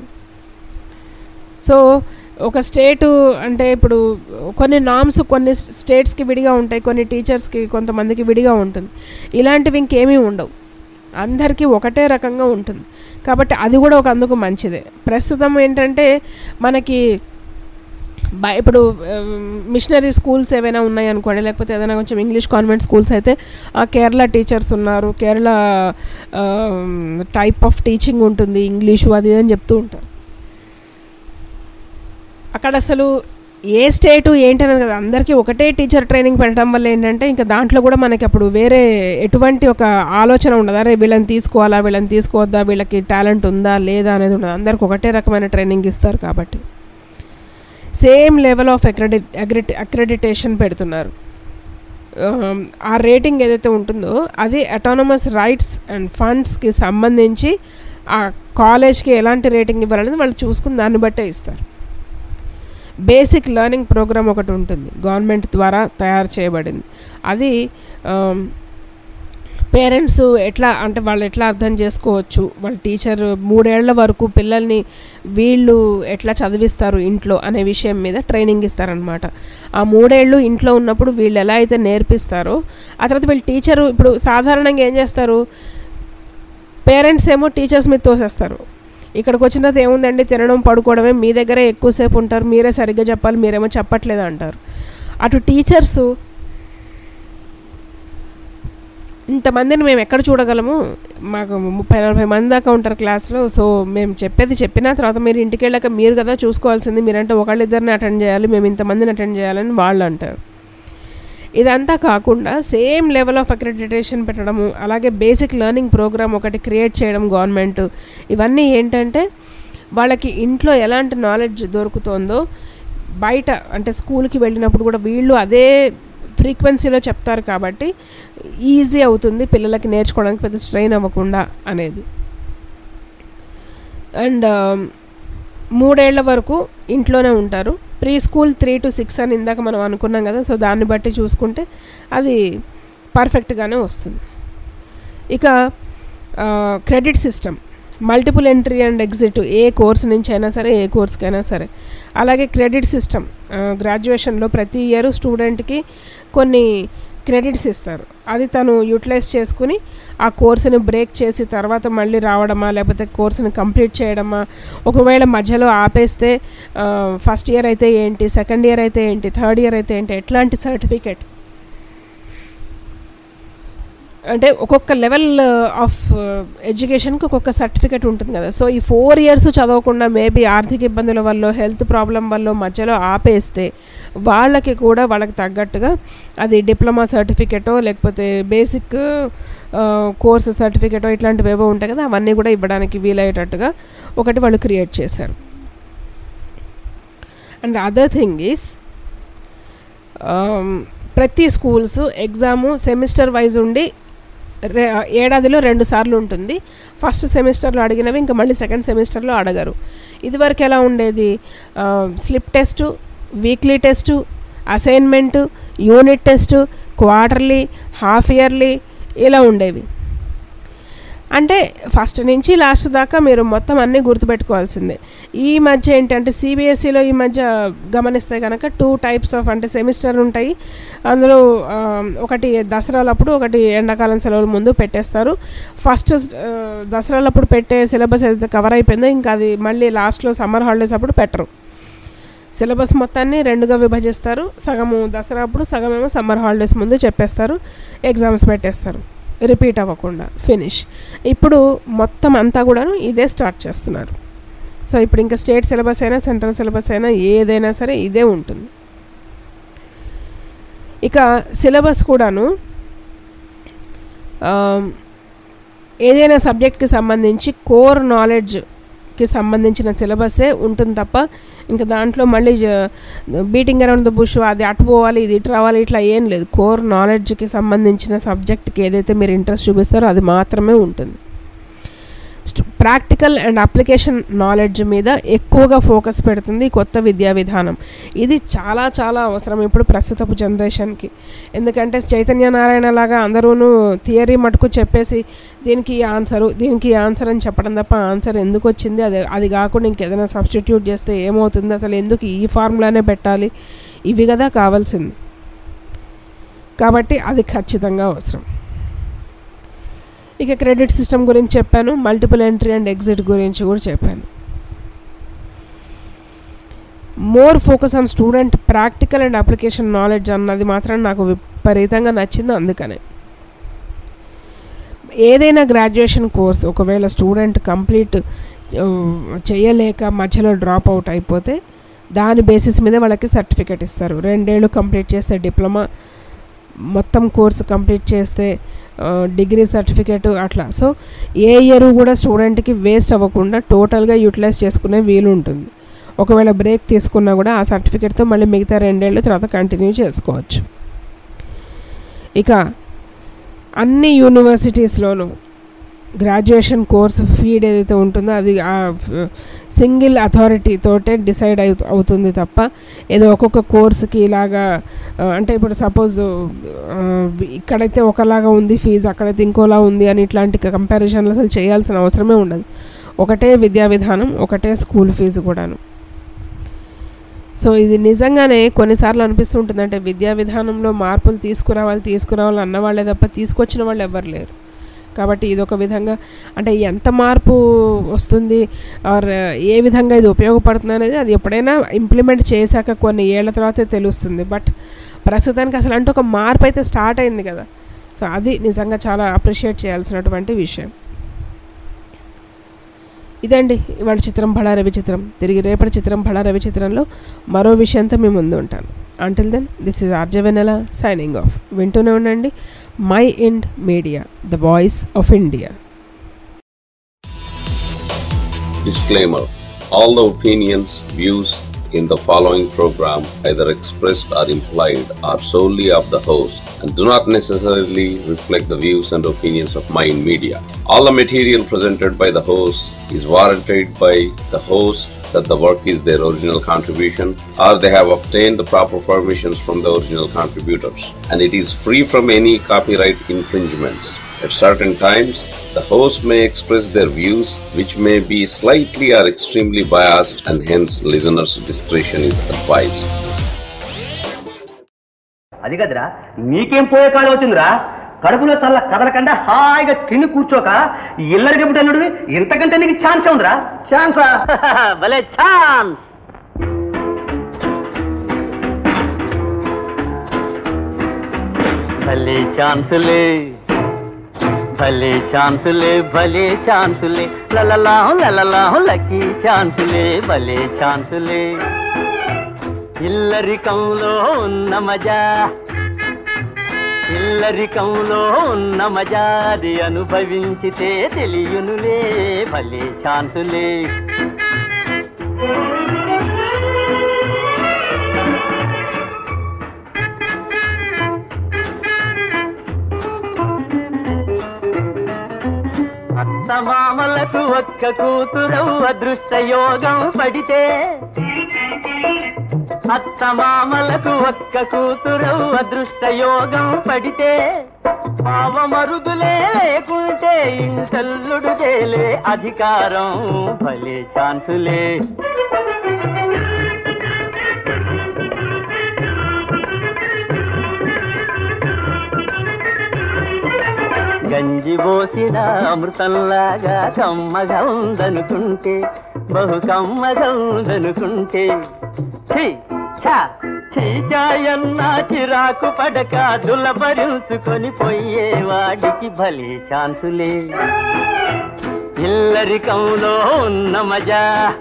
సో ఒక స్టేటు అంటే ఇప్పుడు కొన్ని నామ్స్ కొన్ని స్టేట్స్కి విడిగా ఉంటాయి కొన్ని టీచర్స్కి కొంతమందికి విడిగా ఉంటుంది ఇలాంటివి ఇంకేమీ ఉండవు అందరికీ ఒకటే రకంగా ఉంటుంది కాబట్టి అది కూడా ఒక అందుకు మంచిదే ప్రస్తుతం ఏంటంటే మనకి బ ఇప్పుడు మిషనరీ స్కూల్స్ ఏవైనా ఉన్నాయి అనుకోండి లేకపోతే ఏదైనా కొంచెం ఇంగ్లీష్ కాన్వెంట్ స్కూల్స్ అయితే ఆ కేరళ టీచర్స్ ఉన్నారు కేరళ టైప్ ఆఫ్ టీచింగ్ ఉంటుంది ఇంగ్లీషు అది ఇది అని చెప్తూ ఉంటారు అక్కడ అసలు ఏ స్టేటు ఏంటనేది కదా అందరికీ ఒకటే టీచర్ ట్రైనింగ్ పెట్టడం వల్ల ఏంటంటే ఇంకా దాంట్లో కూడా మనకి అప్పుడు వేరే ఎటువంటి ఒక ఆలోచన ఉండదు అరే వీళ్ళని తీసుకోవాలా వీళ్ళని తీసుకోవద్దా వీళ్ళకి టాలెంట్ ఉందా లేదా అనేది ఉండదు అందరికి ఒకటే రకమైన ట్రైనింగ్ ఇస్తారు కాబట్టి సేమ్ లెవెల్ ఆఫ్ అక్రెడి అగ్రిటి అక్రెడిటేషన్ పెడుతున్నారు ఆమ్, ఆ రేటింగ్ ఏదైతే ఉంటుందో అది అటానమస్ రైట్స్ అండ్ ఫండ్స్కి సంబంధించి ఆ కాలేజ్కి ఎలాంటి రేటింగ్ ఇవ్వాలనేది వాళ్ళు చూసుకుని దాన్ని బట్టే ఇస్తారు బేసిక్ లెర్నింగ్ ప్రోగ్రామ్ ఒకటి ఉంటుంది గవర్నమెంట్ ద్వారా తయారు చేయబడింది అది పేరెంట్స్ ఎట్లా అంటే వాళ్ళు ఎట్లా అర్థం చేసుకోవచ్చు వాళ్ళ టీచర్ మూడేళ్ల వరకు పిల్లల్ని వీళ్ళు ఎట్లా చదివిస్తారు ఇంట్లో అనే విషయం మీద ట్రైనింగ్ ఇస్తారనమాట ఆ మూడేళ్ళు ఇంట్లో ఉన్నప్పుడు వీళ్ళు ఎలా అయితే నేర్పిస్తారో ఆ తర్వాత వీళ్ళు టీచరు ఇప్పుడు సాధారణంగా ఏం చేస్తారు పేరెంట్స్ ఏమో టీచర్స్ మీద తోసేస్తారు ఇక్కడికి వచ్చిన తర్వాత ఏముందండి తినడం పడుకోవడమే మీ దగ్గరే ఎక్కువసేపు ఉంటారు మీరే సరిగ్గా చెప్పాలి మీరేమో చెప్పట్లేదు అంటారు అటు టీచర్సు ఇంతమందిని మేము ఎక్కడ చూడగలము మాకు ముప్పై నలభై మంది దాకా ఉంటారు క్లాస్లో సో మేము చెప్పేది చెప్పిన తర్వాత మీరు ఇంటికి వెళ్ళాక మీరు కదా చూసుకోవాల్సింది మీరంటే ఒకళ్ళిద్దరిని అటెండ్ చేయాలి మేము ఇంతమందిని అటెండ్ చేయాలని వాళ్ళు అంటారు ఇదంతా కాకుండా సేమ్ లెవెల్ ఆఫ్ అక్రెడిటేషన్ పెట్టడము అలాగే బేసిక్ లెర్నింగ్ ప్రోగ్రామ్ ఒకటి క్రియేట్ చేయడం గవర్నమెంట్ ఇవన్నీ ఏంటంటే వాళ్ళకి ఇంట్లో ఎలాంటి నాలెడ్జ్ దొరుకుతుందో బయట అంటే స్కూల్కి వెళ్ళినప్పుడు కూడా వీళ్ళు అదే ఫ్రీక్వెన్సీలో చెప్తారు కాబట్టి ఈజీ అవుతుంది పిల్లలకి నేర్చుకోవడానికి పెద్ద స్ట్రెయిన్ అవ్వకుండా అనేది అండ్ మూడేళ్ల వరకు ఇంట్లోనే ఉంటారు pre school three to six అని ఇందాక మనం అనుకున్నాం కదా సో దాన్ని బట్టి చూసుకుంటే అది పర్ఫెక్ట్గానే వస్తుంది ఇక credit system multiple entry and exit ఏ కోర్స్ నుంచి అయినా సరే ఏ కోర్స్కైనా సరే అలాగే క్రెడిట్ సిస్టమ్ గ్రాడ్యుయేషన్లో ప్రతి ఇయర్ స్టూడెంట్కి కొన్ని క్రెడిట్స్ ఇస్తారు అది తను యూటిలైజ్ చేసుకుని ఆ కోర్సుని బ్రేక్ చేసి తర్వాత మళ్ళీ రావడమా లేకపోతే కోర్సుని కంప్లీట్ చేయడమా ఒకవేళ మధ్యలో ఆపేస్తే ఫస్ట్ ఇయర్ అయితే ఏంటి సెకండ్ ఇయర్ అయితే ఏంటి థర్డ్ ఇయర్ అయితే ఏంటి ఎట్లాంటి సర్టిఫికేట్ అంటే ఒక్కొక్క లెవెల్ ఆఫ్ ఎడ్యుకేషన్కి ఒక్కొక్క సర్టిఫికెట్ ఉంటుంది కదా సో ఈ ఫోర్ ఇయర్స్ చదవకుండా మేబీ ఆర్థిక ఇబ్బందుల వల్ల హెల్త్ ప్రాబ్లం వల్ల మధ్యలో ఆపేస్తే వాళ్ళకి కూడా వాళ్ళకి తగ్గట్టుగా అది డిప్లొమా సర్టిఫికెటో లేకపోతే బేసిక్ కోర్సు సర్టిఫికెటో ఇట్లాంటివి ఏవో ఉంటాయి కదా అవన్నీ కూడా ఇవ్వడానికి వీలయ్యేటట్టుగా ఒకటి వాళ్ళు క్రియేట్ చేశారు అండ్ అదర్ థింగ్ ఈస్ ప్రతి స్కూల్స్ ఎగ్జాము సెమిస్టర్ వైజ్ ఉండి రె- ఏడాదిలో రెండు సార్లు ఉంటుంది ఫస్ట్ సెమిస్టర్లో అడిగినవి ఇంకా మళ్ళీ సెకండ్ సెమిస్టర్లో అడగరు ఇదివరకు ఎలా ఉండేది slip test weekly test assignment unit test quarterly half yearly ఇలా ఉండేవి అంటే ఫస్ట్ నుంచి లాస్ట్ దాకా మీరు మొత్తం అన్నీ గుర్తుపెట్టుకోవాల్సిందే ఈ మధ్య ఏంటంటే సిబిఎస్ఈలో ఈ మధ్య గమనిస్తే కనుక టూ టైప్స్ ఆఫ్ అంటే సెమిస్టర్ ఉంటాయి అందులో ఆ, ఒకటి దసరాలప్పుడు ఒకటి ఎండాకాలం సెలవుల ముందు పెట్టేస్తారు ఫస్ట్ ఆ, దసరాలప్పుడు పెట్టే సిలబస్ ఏదైతే కవర్ అయిపోయిందో ఇంకా అది మళ్ళీ లాస్ట్లో సమ్మర్ హాలిడేస్ అప్పుడు పెట్టరు సిలబస్ మొత్తాన్ని రెండుగా విభజిస్తారు సగము దసరా అప్పుడు సగమేమో సమ్మర్ హాలిడేస్ ముందు చెప్పేస్తారు ఎగ్జామ్స్ పెట్టేస్తారు రిపీట్ అవ్వకుండా ఫినిష్ ఇప్పుడు మొత్తం అంతా కూడాను ఇదే స్టార్ట్ చేస్తున్నారు సో ఇప్పుడు ఇంకా స్టేట్ సిలబస్ అయినా సెంట్రల్ సిలబస్ అయినా ఏదైనా సరే ఇదే ఉంటుంది ఇక సిలబస్ కూడాను ఆ, ఏదైనా సబ్జెక్ట్కి సంబంధించి కోర్ నాలెడ్జ్కి సంబంధించిన సిలబస్సే ఉంటుంది తప్ప ఇంకా దాంట్లో మళ్ళీ బీటింగ్ అరౌండ్ ద బుష్ అది అటు పోవాలి ఇది ఇటు రావాలి ఇట్లా ఏం లేదు కోర్ నాలెడ్జ్కి సంబంధించిన సబ్జెక్ట్కి ఏదైతే మీరు ఇంట్రెస్ట్ చూపిస్తారో అది మాత్రమే ఉంటుంది ప్రాక్టికల్ అండ్ అప్లికేషన్ నాలెడ్జ్ మీద ఎక్కువగా ఫోకస్ పెడుతుంది ఈ కొత్త విద్యా విధానం ఇది చాలా చాలా అవసరం ఇప్పుడు ప్రస్తుతపు జనరేషన్కి ఎందుకంటే చైతన్య నారాయణ లాగా అందరూను థియరీ మటుకు చెప్పేసి దీనికి ఈ ఆన్సరు దీనికి ఈ ఆన్సర్ అని చెప్పడం తప్ప ఆన్సర్ ఎందుకు వచ్చింది అది అది కాకుండా ఇంకేదైనా సబ్స్టిట్యూట్ చేస్తే ఏమవుతుంది అసలు ఎందుకు ఈ ఫార్ములానే పెట్టాలి ఇవి కదా కావాల్సింది కాబట్టి అది ఖచ్చితంగా అవసరం ఇక క్రెడిట్ సిస్టమ్ గురించి చెప్పాను మల్టిపుల్ ఎంట్రీ అండ్ ఎగ్జిట్ గురించి కూడా చెప్పాను more focus on student practical and application knowledge అన్నది మాత్రం నాకు విపరీతంగా నచ్చింది అందుకనే ఏదైనా గ్రాడ్యుయేషన్ కోర్స్ ఒకవేళ స్టూడెంట్ కంప్లీట్ చేయలేక మధ్యలో డ్రాప్ అవుట్ అయిపోతే దాని బేసిస్ మీద వాళ్ళకి సర్టిఫికేట్ ఇస్తారు రెండేళ్ళు కంప్లీట్ చేస్తే డిప్లొమా మొత్తం కోర్సు కంప్లీట్ చేస్తే ఆ, డిగ్రీ సర్టిఫికేట్ అట్లా సో ఏ ఇయర్ కూడా స్టూడెంట్కి వేస్ట్ అవ్వకుండా టోటల్గా యూటిలైజ్ చేసుకునే వీలు ఉంటుంది ఒకవేళ బ్రేక్ తీసుకున్నా కూడా ఆ సర్టిఫికేట్తో మళ్ళీ మిగతా రెండేళ్ళు తర్వాత కంటిన్యూ చేసుకోవచ్చు ఇక అన్ని యూనివర్సిటీస్లోనూ గ్రాడ్యుయేషన్ కోర్సు ఫీడ్ ఏదైతే ఉంటుందో అది ఆ సింగిల్ అథారిటీ తోటే డిసైడ్ అవు అవుతుంది తప్ప ఏదో ఒక్కొక్క కోర్సుకి ఇలాగా ఆ, అంటే ఇప్పుడు సపోజ్ ఇక్కడైతే ఒకలాగా ఉంది ఫీజు అక్కడైతే ఇంకోలా ఉంది అని ఇట్లాంటి కంపారిజన్లు అసలు చేయాల్సిన అవసరమే ఉండదు ఒకటే విద్యా విధానం ఒకటే స్కూల్ ఫీజు కూడాను సో ఇది నిజంగానే కొన్నిసార్లు అనిపిస్తుంటుంది అంటే విద్యా విధానంలో మార్పులు తీసుకురావాలి తీసుకురావాలి అన్న వాళ్ళే తప్ప తీసుకొచ్చిన వాళ్ళు ఎవరు లేరు కాబట్టి ఇది ఒక విధంగా అంటే ఎంత మార్పు వస్తుంది ఆర్ ఏ విధంగా ఇది ఉపయోగపడుతుంది అనేది అది ఎప్పుడైనా ఇంప్లిమెంట్ చేశాక కొన్ని ఏళ్ల తర్వాతే తెలుస్తుంది బట్ ప్రస్తుతానికి అసలు అంటే ఒక మార్పు అయితే స్టార్ట్ అయింది కదా సో అది నిజంగా చాలా అప్రిషియేట్ చేయాల్సినటువంటి విషయం ఇదండి ఇవాళ చిత్రం బళా రవి చిత్రం తిరిగి రేపటి చిత్రం బళా రవి చిత్రంలో మరో విషయంతో మీ ముందు ఉంటాను అంటిల్ దెన్ దిస్ ఇస్ ఆర్జవెనెల సైనింగ్ ఆఫ్ వింటూనే ఉండండి Mind Media the voice of India Disclaimer All the opinions, views in the following program, either expressed or implied, are solely of the host and do not necessarily reflect the views and opinions of Mind Media. All the material presented by the host is warranted by the host that the work is their original contribution or they have obtained the proper permissions from the original contributors and it is free from any copyright infringements. At certain times, the host may express their views which may be slightly or extremely biased and hence listeners' discretion is advised. అది కదరా నీకేం పోయే కాలం వచ్చిందిరా కడుపులో చల్ల కదలకుండా హాయిగా తిని కూర్చోక ఇల్లరికి పుట్టనుడివి ఇంతకంటే నీకు ఛాన్స్ ఉందిరా ఛాన్సా భలే ఛాన్స్ భలే ఛాన్సులే భలే ఛాన్సులే భలే ఛాన్సులే లలలాహు లలలాహు లక్కీ ఛాన్సులే భలే ఛాన్సులే ఇల్లరికంలో ఉన్న మజా ఇల్లరికంలో ఉన్న మజాది అనుభవించితే తెలియనులే భలే ఛాన్సులే అత్తమామలకు ఒక్క కూతురవు అదృష్ట యోగం పడితే అత్తమామలకు ఒక్క కూతురవు అదృష్ట యోగం పడితే పావమరుదులే లేకుంటే ఇంటల్లుడు తేలే అధికారం భలే ఛాన్సులే గంజి పోసిన అమృతంలాగా కమ్మగా ఉందనుకుంటే బహు కమ్మగా ఉందనుకుంటే ఛీ, ఛా, చీచాయన్న చిరాకు పడక దులపరుచుకొని పోయేవాడికి భలే ఛాన్సులే ఇల్లరికంలో ఉన్న మజా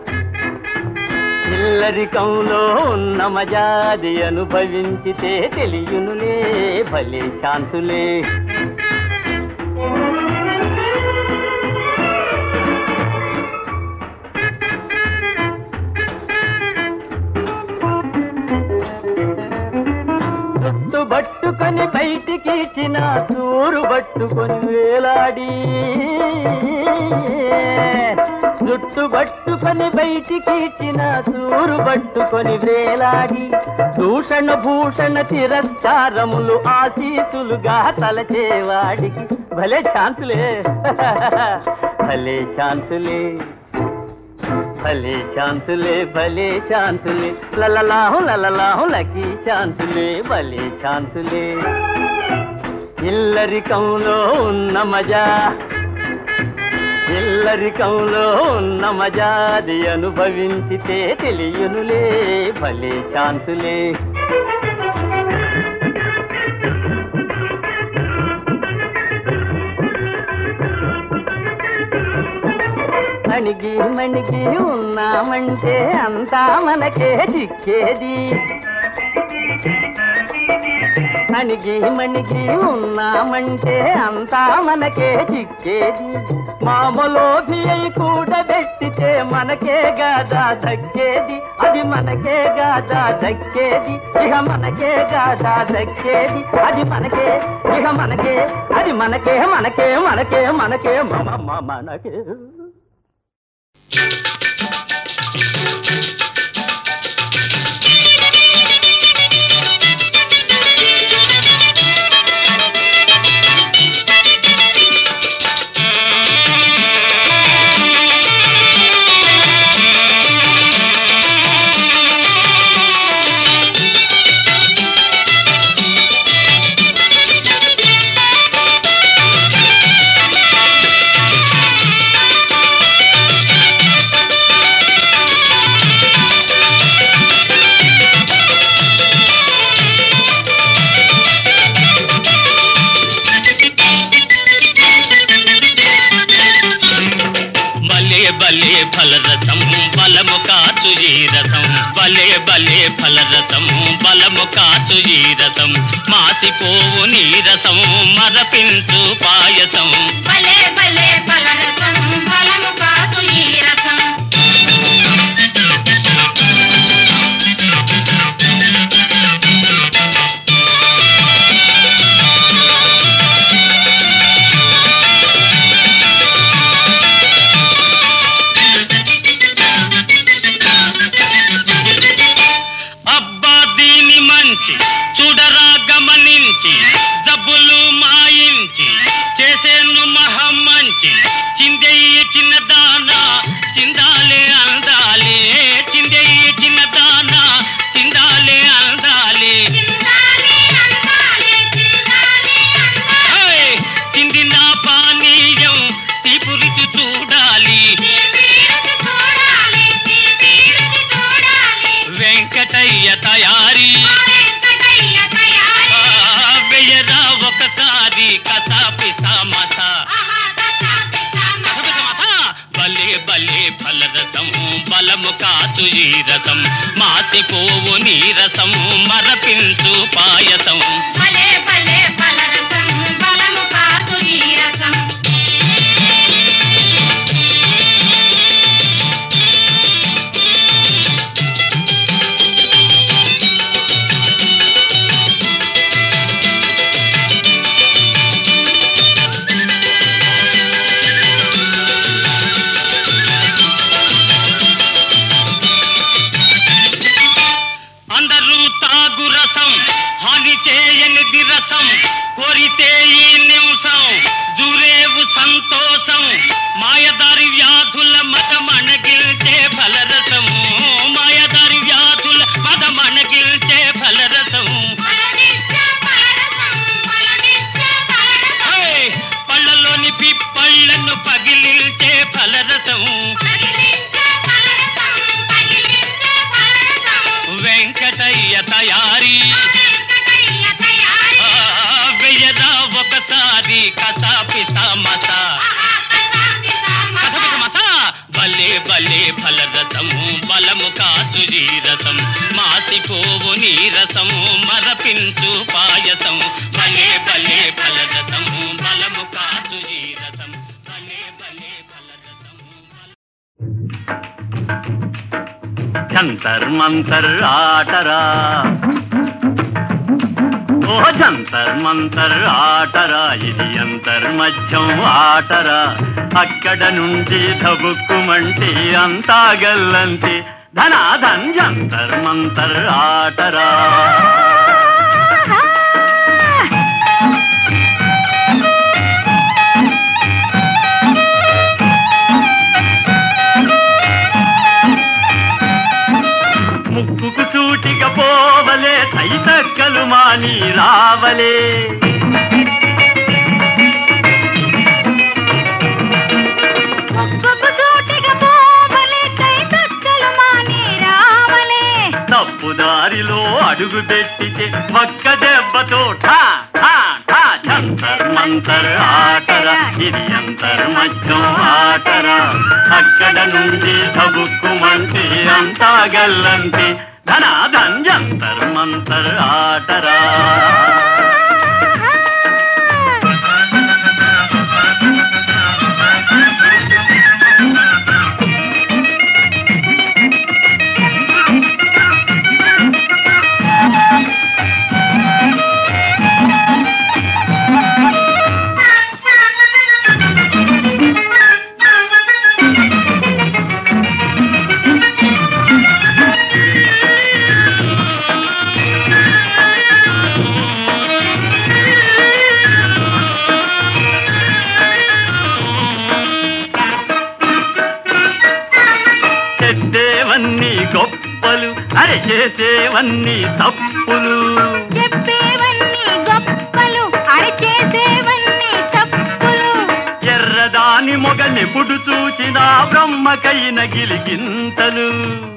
ఇల్లరికంలో ఉన్న మజాది అనుభవించితే తెలియనులే భలే ఛాన్సులే జుట్టు పట్టుకొని బయటికి ఇచ్చిన చూరు పట్టుకొని వేలాడి జుట్టు పట్టుకొని బయటికి ఇచ్చిన చూరు పట్టుకొని వేలాడి దూషణ భూషణ తిరస్కారములు ఆశీసులుగా తలచేవాడికి భలే ఛాన్సులే భలే ఛాన్సులే భలే ఛాన్సులే భలే ఛాన్సులే లలలాహు లలలాహు లకీ ఛాన్సులే భలే ఛాన్సులే ఇల్లరికంలో ఉన్న మజా ఇల్లరికంలో ఉన్న మజాది అనుభవించితే తెలియనులే భలే ఛాన్సులే అణిగి మణిగి ఉన్నామంటే అంతా మనకే చిక్కేది అణిగి మణిగి ఉన్నామంటే అంతా మనకే చిక్కేది మామలోభి అయి కూడబెట్టితే మనకే గాదా దక్కేది అది మనకే గాదా దక్కేది ఇక మనకే గాదా దక్కేది అది మనకే ఇక మనకే అది మనకే మనకే మనకే మనకే మమ మమ మనకే భలే భలే ఫలరసం బలము కాచు ఈ రసం భలే భలే ఫలరసం బలము కాచు ఈ రసం మాసిపోవు నీరసం మరపించు పాయసం భలే భలే ఫలరసం బలము కాదు ఈ రసం అబ్బా దీని మంచి చూడరా గమనించి జబ్బులు మాయించి చేసేను మహం మంచి బలే ఫలరసం బలము కాచు ఈ రసం మాసిపోవు నీరసం మరపించు పాయసం భలే భలే ఫలరసం బలము కాచు ఈ రసం అందరూ తాగు రసం హాని చేయనిది రసం కోరితే ఈ నిమిషం జూరేవు సంతోషం మాయదారి వ్యాధుల మతమణగిల్చే ఫలరసం మాయదారి వ్యాధుల మతమణగిల్చే ఫలరసం హే! పళ్ళలోని పిప్పళ్ళను పగిలిల్చే ఫలరసం వెంకటయ్య తయారీ ఆ, వెయ్యదా ఒకసారి కసాపిస మసా కసపిస మసా భలే భలే ఫలరసము బలము కాచు రసం మాసిపోవు నీరసము మరపించు పాయసం భలే భలే ఫలరసము బలము కాచు రసం భలే భలే ఫలరసము జంతర్ మంతర్ ఆటరా ఓ జంతర్ మంతర్ ఆటరా ఇది అంతర్మధ్యం ఆటరా అక్కడ నుండి ధబుక్కుమంటే అంతా గల్లంతి ధనాధన్ జంతర్ మంతర్ ఆటరా ముక్కుకు సూటిగా పోవలే తైతక్కలు మాని రావలే ముక్కుకు సూటిగా పోవలే కై తక్కలు మాని రావలే తప్పుదారిలో అడుగు పెట్టితే ఒక్క దెబ్బతో ఠా ఠా ఠా జంతర్ మంతర్ ఆటరా ఇది అంతర్మధ్యం ఆటరా అక్కడ నుండి తబుక్కుమంటే అంతా గల్లంతి ధనాధన్ జంతర్ మంతర్ ఆటరా చెప్పేవన్నీ గొప్పలు అరే చేసేవన్నీ తప్పులు చెప్పేవన్నీ గొప్పలు అరచేసేవన్నీ తప్పులు ఎర్రదాని మొగలెప్పుడు చూసినా బ్రహ్మకైన గిలిగింతలు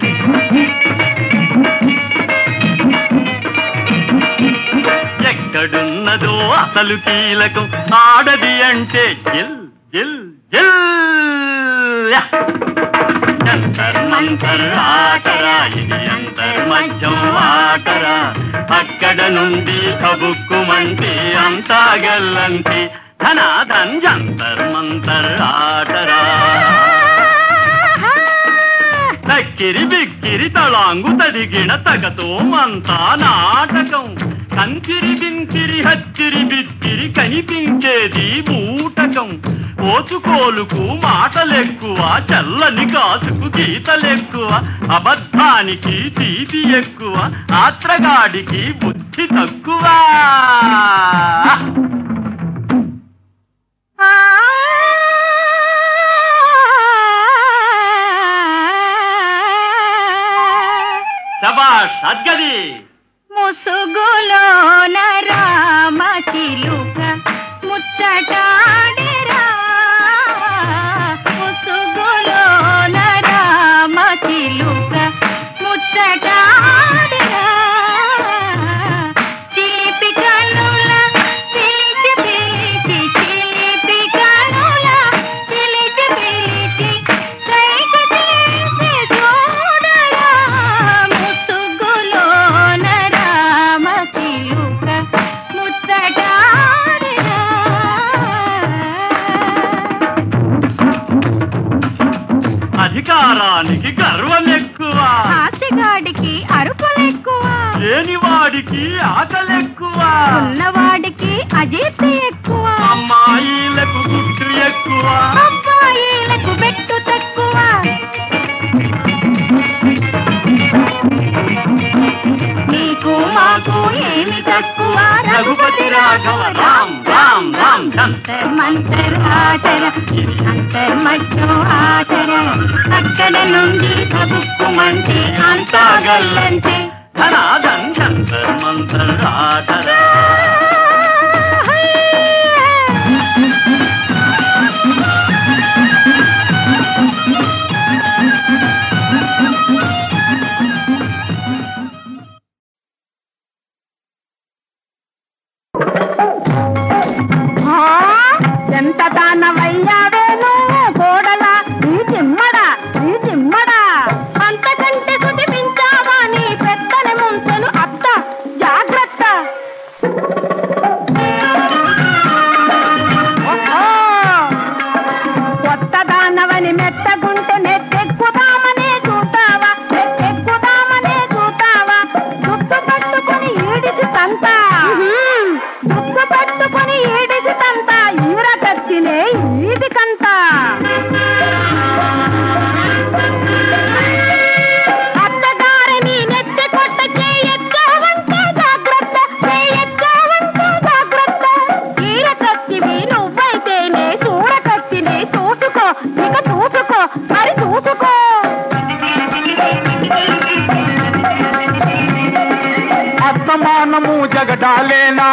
ఎక్కడున్నదో అసలు కీలకం ఆడది అంటే జిల్ జిల్ జిల్ యా! జంతర్ మంతర్ ఆటరా ఇది అంతర్మధ్యం ఆటరా అక్కడ నుండి కబుక్కుమంటే అంతా గల్లంతి ధనాధన్ జంతర్ మంతర్ ఆటరా తక్కిరి బిక్కిరి తళాంగు తదిగిన తగతో అంతా నాటకం కంచిరి బింకిరి హచ్చిరి బిక్కిరి కనిపించేది బూటకం ఓచుకోలుకు మాటలెక్కువ చల్లని కాసుకు గీతలెక్కువ అబద్ధానికి తీపి ఎక్కువ ఆత్రగాడికి బుద్ధి తక్కువ శబాష్ అద్గది ముసుగులోన రామ చిలుక ముచ్చటాడెరా ముసుగులోన రామ చిలుక ముచ్చటాడెరా చిలిపి కనుల చిలిచి పిలిచి చిలిపి కనుల చిలిచి పిలిచి అధికారానికి గర్వం ఎక్కువ ఆశగాడికి అరుపులెక్కువ లేనివాడికి ఆకలెక్కువ ఉన్నవాడికి అజీర్తి ఎక్కువ అమ్మాయిలకు గుట్టు ఎక్కువ అబ్బాయిలకు బెట్టు తక్కువ నీకు మాకు ఏమి తక్కువ రఘుపతి రాఘవ రామ్ రామ్ రామ్ ధన్ అంతర్ మంతర్ ఆటర అంతర్ మధ్యం ఆటర అక్కడ నుండి ప్రభుత్వమంటే అంతా గల్లంటే ధనాధన్ జంతర్ మంతర్ ఆధర ఎంత దానవయ్యావే నువ్వు కోడలా ఈ చిమ్మడా ఈ చిమ్మడా అంతకంటే శృతి మించావా నీ పెద్దని ముంచెను అత్త జాగ్రత్త ఓహో! కొత్త దానవని మెత్తగుంటే నెత్తెక్కుదామనే చూస్తావా నెత్తెక్కుదామనే చూస్తావా దుక్కు పట్టుకుని ఈడిసి తంత దుక్కు పట్టుకుని ఈడిసి తంత ఈర కత్తినే ఈది కంత అత్తగారిని నెత్తి కొట్ట చేయెక్కావంటే జాగ్రత్త చేయెక్కావంటే జాగ్రత్త ఈర కత్తివి నువ్వైతేనే చూర కత్తిని చూసుకో ఇక చూసుకో మరి చూసుకో అస్తమానము జగడాలేనా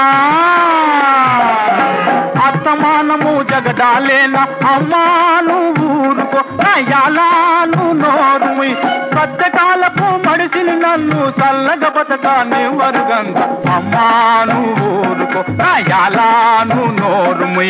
అస్తమానము జగడాలేనా అమ్మాను ఊరుకో నయాలాను నోరుమి సత్యకాలపు మడిసిని నన్ను చల్లగా బతకాన్ని వరుగంగ అమ్మాను ఊరుకో నయాలాను నోరుమి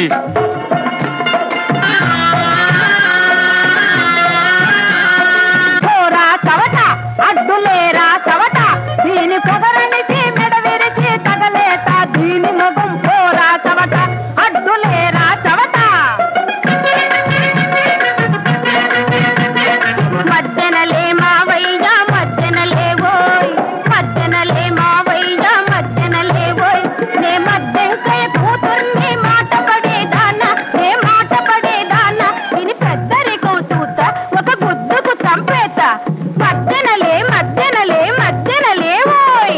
పోరా చవట అడ్డులేరా చవట దీని పొగరనిసి మెడ విరిచి తగలేత దీని మొగం పోరా చవట అడ్డులేరా చవట మధ్యనలే మావయ్య మధ్యనలేవోయ్ మధ్యనలే మావయ్య మధ్యనలేవోయ్ నే మధ్యంకయ కూతుర్ని మాట పడేదాన నే మాట పడేదాన దీని పెద్దరికం చూత ఒక గుద్దుకు చంపేత మధ్యనలే మధ్యనలే మధ్యనలేవోయ్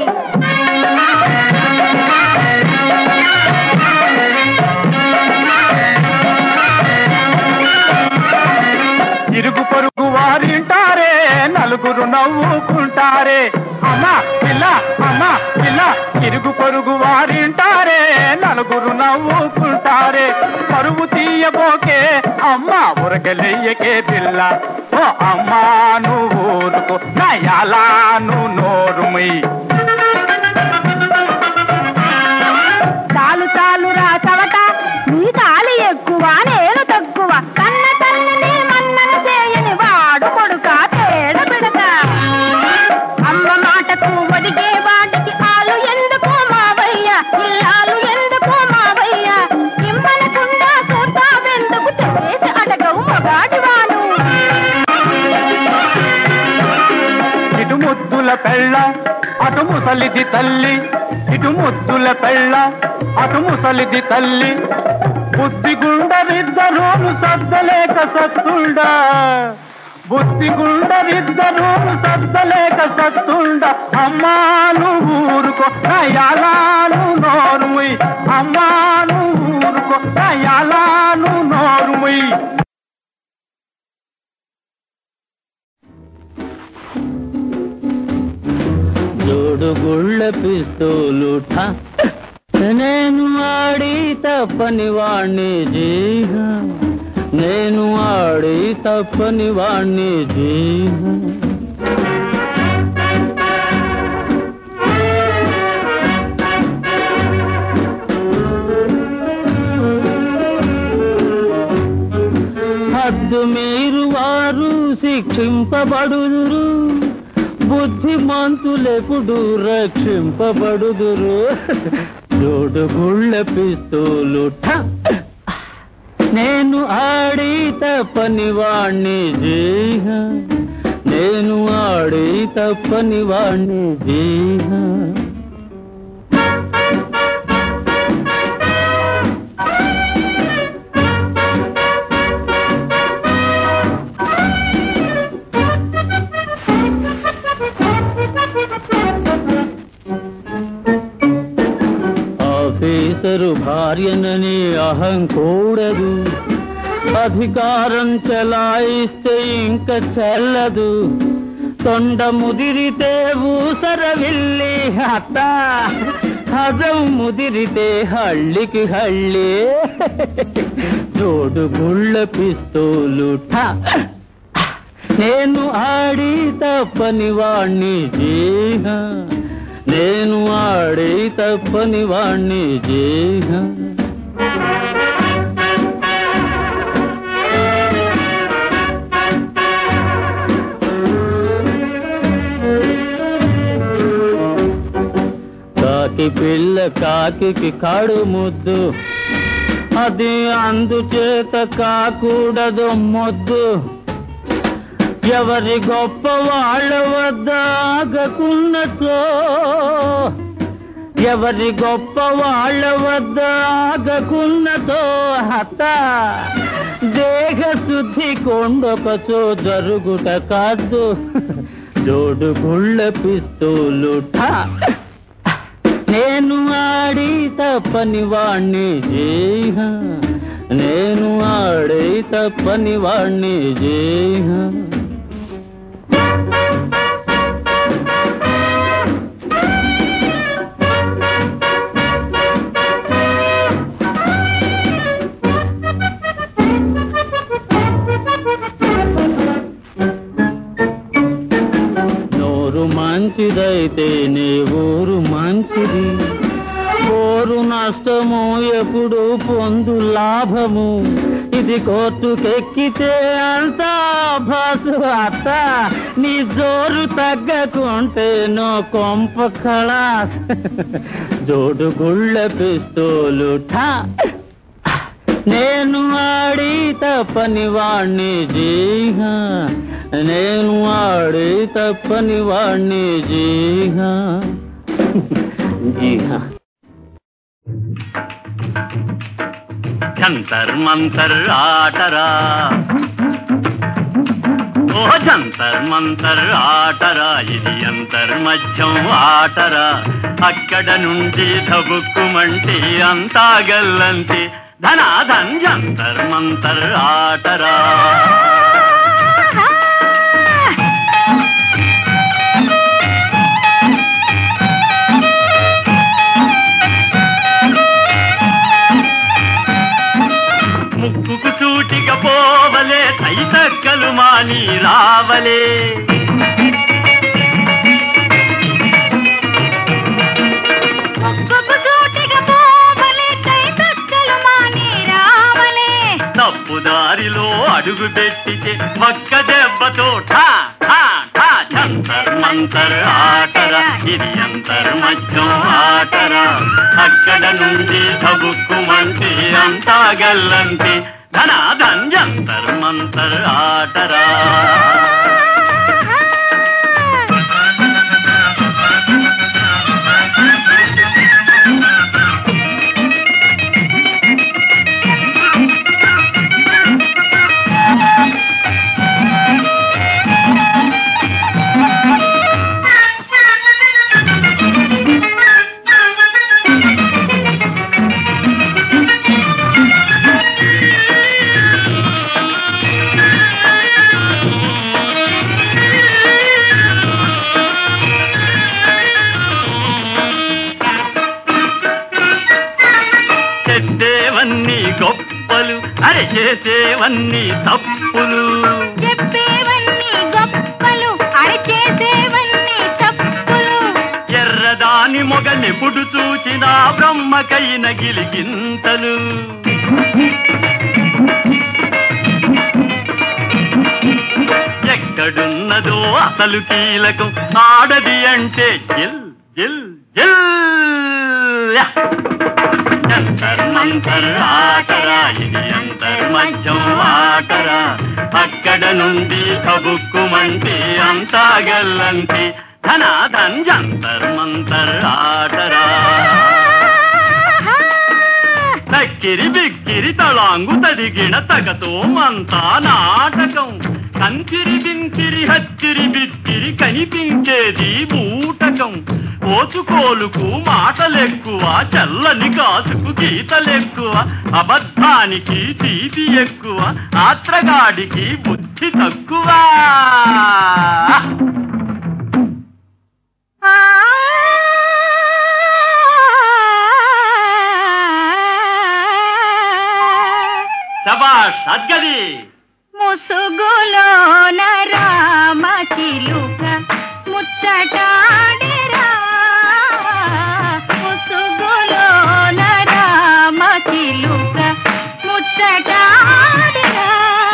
ఇరుగు పొరుగు వారింటారే నలుగురు నవ్వుకుంటారే అమ్మా పిల్ల అమ్మా పిల్ల ఇరుగు పొరుగు వారింటారే నలుగురు నవ్వుకుంటారే పరువు తీయబోకే అమ్మా ఉరకలెయ్యకే పిల్ల ఓ అమ్మా నువ్వు ఊరుకో నయాలాను నోరుమై చాలు చాలు రా చవట నీ తాలి ఎక్కువ నేను తక్కువ కన్న తల్లిని మన్నను చేయని వాడు కొడుక తేడ బిడక అమ్మ మాటకు ఒదిగే వాటికి ఆలు ఎందుకు మావయ్య ఇల్లాలు ఎందుకు మావయ్య ఇమ్మనకుండా చూస్తావెందుకు చేసి అడగవు మగాడివాను ఇటు ముద్దుల పెళ్ళ అటు ముసలిది తల్లి ఇటు ముద్దుల పెళ్ళ అటు ముసలిది తల్లి బుద్ధి గుండరిద్దరూను సద్దలేక సత్తుండా బుద్ధి గుండరిద్దరూను సద్దలేక సత్తుండా అమ్మాను ఊరుకో నయాలాను నోరుముయ్ అమ్మాను ఊరుకో నయాలాను నోరుముయ్ జోడు గుళ్ళ పిస్తోలు ఠా. నేను ఆడి తప్పని వాణ్ణి జీహ నేను ఆడి తప్పని వాణ్ణి జీహ హద్దు మీరు వారు శిక్షింపబడుదురు బుద్ధిమంతులెప్పుడు రక్షింపబడుదురు జోడు గుళ్ళ పిస్తోలు ఠ నేను ఆడి తప్పని వాణ్ణి జీహ నేను ఆడి తప్పని వాణ్ణి జీహ ఆఫీసరు భార్యనని అహం కూడదు అధికారం చెలాయిస్తే ఇంక చెల్లదు తొండ ముదిరితే ఊసర విల్లి అత్త హజం ముదిరితే హళ్ళికి హళ్ళి జోడు గుళ్ళ పిస్తోలు ఠా నేను ఆడి తప్పని వాణ్ణి జీహ నేను ఆడి తప్పని వాణ్ణి జీహ కాకి పిల్ల కాకి కాడు ముద్దు అది అందుచేత కాకూడదు మొద్దు ఎవరి గొప్ప వాళ్ళ వద్ద ఆగకున్నచో ఎవరి గొప్ప వాళ్ళ వద్ద ఆగకున్నచో హత దేహ శుద్ధి కొండొకచో జరుగుట కాదు జోడు గుళ్ళ పిస్తూలు ఠా నేను ఆడి తప్పని వాణ్ణి జేహ నేను ఆడి తప్పని వాణ్ణి జేహ నోరు మంచిదైతే నీ ఊరు మంచిది కోరు నష్టము ఎప్పుడు పొందు లాభము ఇది కోర్టుకెక్కితే అంతా భాసు అత్త నీ జోరు తగ్గకుంటే నో కొంప ఖలాస్ జోడు గుళ్ళ పిస్తోలు ఠా నేను ఆడి తప్పని వాణ్ణి జీహ నేను ఆడి తప్పని వాణ్ణి జీహ జీహ జంతర్ మంతర్ ఆటరా ఓ జంతర్ మంతర్ ఆటరా ఇది అంతర్ మధ్యం ఆటరా అక్కడ నుండి ధబుక్కుమంటే అంతా గల్లంతి ధనాధన్ జంతర్ మంతర్ ఆటరా ముక్కుకు సూటిగా పోవలే తైతక్కలు మాని రావలే ముక్కుకు సూటిగా పోవలే కై కక్కలు మాని రావలే తప్పు దారిలో అడుగు పెట్టితే ఒక్క దెబ్బతో ఠా ఠా ఠా జంతర్ మంతర్ ఆటరా ఇది అంతర్ మధ్యం ఆటరా అక్కడ నుండి తబుక్కుమంటే అంతా గల్లంతి ధనాధన్ జంతర్ మంతర్ ఆటరా చెప్పేవన్నీ గొప్పలు అరే చేసేవన్నీ తప్పులు చెప్పేవన్నీ గొప్పలు అడి చేసేవన్నీ తప్పులు ఎర్రదాని మొగలెప్పుడు చూచినా బ్రహ్మకైన గిలిగింతలు ఎక్కడున్నదో అసలు కీలకం ఆడది అంటే జిల్ జిల్ జిల్ యా. జంతర్ మంతర్ ఆటరా ఇది అంతర్మధ్యం ఆటరా అక్కడ నుండి కబుక్కుమంటే అంతా గల్లంటి ధనాధన్ జంతర్ మంతర్ ఆటరా తక్కిరి బిక్కిరి తళాంగు తదిగిన తగతో మంతా నాటకం కంకిరి బింకిరి హచ్చిరి బిత్తిరి కనిపించేది బూటకం ఓచుకోలుకు మాటలెక్కువ చల్లని కాసుకు గీతలెక్కువ అబద్ధానికి తీపి ఎక్కువ ఆత్రగాడికి బుద్ధి తక్కువ శబాష్ అద్గది ముసుగులోన రామ చిలుక ముచ్చటాడెరా ముసుగులోన రామ చిలుక ముచ్చటాడెరా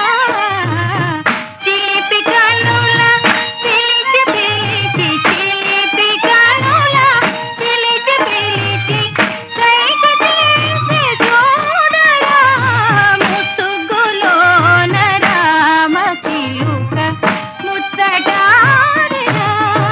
చిలిపి కనుల చిలిచి పిలిచి చిలిపి కనుల చిలిచి పిలిచి కైక చేసి చూడరా ముసుగులోన రామ చిలుక ముచ్చటాడెరా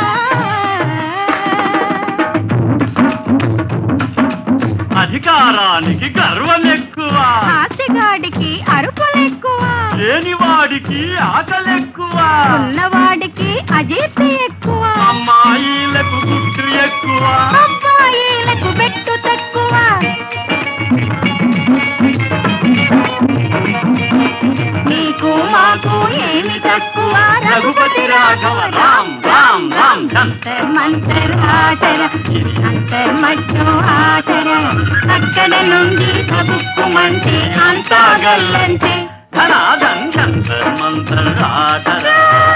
అధికారానికి గర్వం ఎక్కువ ఆశగాడికి అరుపులెక్కువ లేనివాడికి ఆకలెక్కువ ఉన్నవాడికి అజీర్తి ఎక్కువ అమ్మాయిలకు గుట్టు ఎక్కువ అబ్బాయిలకు బెట్టు తక్కువ నీకు మాకు ఏమి తక్కువ రఘుపతి రాఘవ రామ్ రామ్ రామ్ జంతర్ మంతర్ ఆటర అంతర్ మధ్యం ఆటర అక్కడ నుండి కబుక్కుమంటే అంతా గల్లంటే ధనాధన్ జంతర్ మంతర్ ఆటరా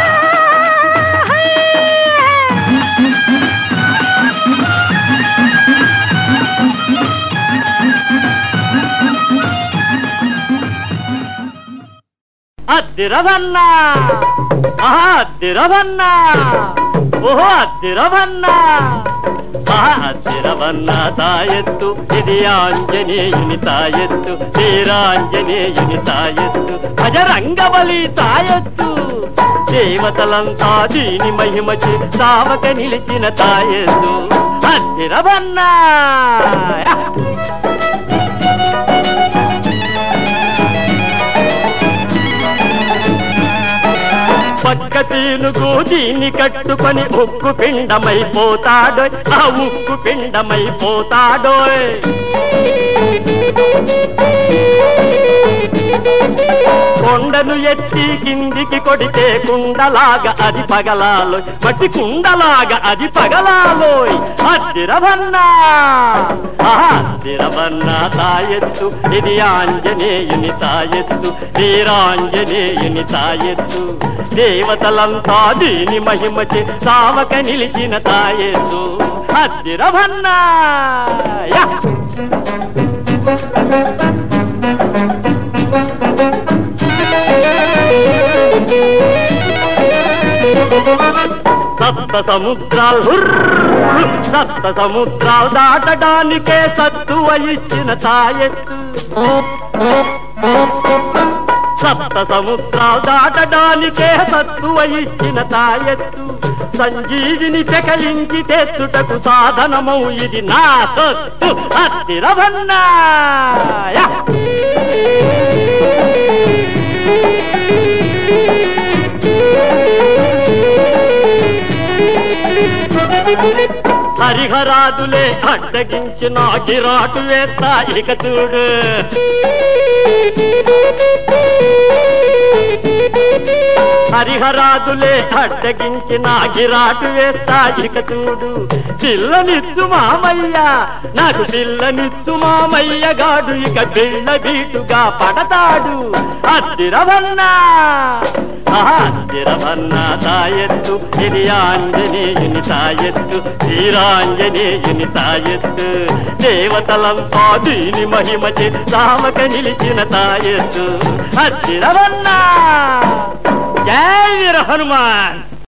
అద్దిరవన్నా ఆహా అద్దిరవన్నా ఓహో అద్దిరవన్నా ఆహా అద్దిరవన్న తాయెత్తు ఇది ఆంజనేయుని తాయెత్తు వీరాంజనేయుని తాయెత్తు భజరంగబలి తాయెత్తు దేవతలంతా దీని మహిమచి సావక నిలిచిన తాయెత్తు అద్దిరవన్నా పక్క పీనుగు దీన్ని కట్టుకొని ఉక్కు పిండమైపోతాడో ఆ ఉక్కు పిండమైపోతాడో కొండను ఎత్తి కిందికి కొడితే కుండలాగా అది పగలాలో మట్టి కుండలాగా అది పగలాలోయ్ అద్దిరవన్నా ఆహా, అద్దిరవన్నా తాయెత్తు ఇది ఆంజనేయుని తాయెత్తు వీరాంజనేయుని తాయెత్తు దేవతలంతా దీని మహిమచి సావక నిలిచిన తాయెత్తు అద్దిరవన్నా యా! సప్త సముద్రాలు హుర్రు, సప్త సముద్రాలు దాటడానికే సత్తువ ఇచ్చిన తాయెత్తు సప్త సముద్రాలు దాటడానికే సత్తువ ఇచ్చిన తాయెత్తు సంజీవిని పెకలించి తెచ్చుటకు సాధనమౌ ఇది నా సత్తు అత్తిరవన్నా యా! హరిహరాదులే అడ్డగించిన గిరాటు వేస్తా ఇక చూడు హరిహరాదులే అడ్డగించిన గిరాటు వేస్తా ఇక చూడు పిల్లనిచ్చు మామయ్య నాకు పిల్లనిచ్చు మామయ్య గాడు ఇక బిళ్ళ బీటుగా పడతాడు అద్దిరవన్నా ఆహా, అద్దిరవన్నా తాయెత్తు ఇది ఆంజనేయుని తాయెత్తు శ్రీరాంజనేయుని తాయెత్తు దేవతలంతా దీని మహిమచి సామక నిలిచిన తాయెత్తు అద్దిరవన్నా జై వీర హనుమాన్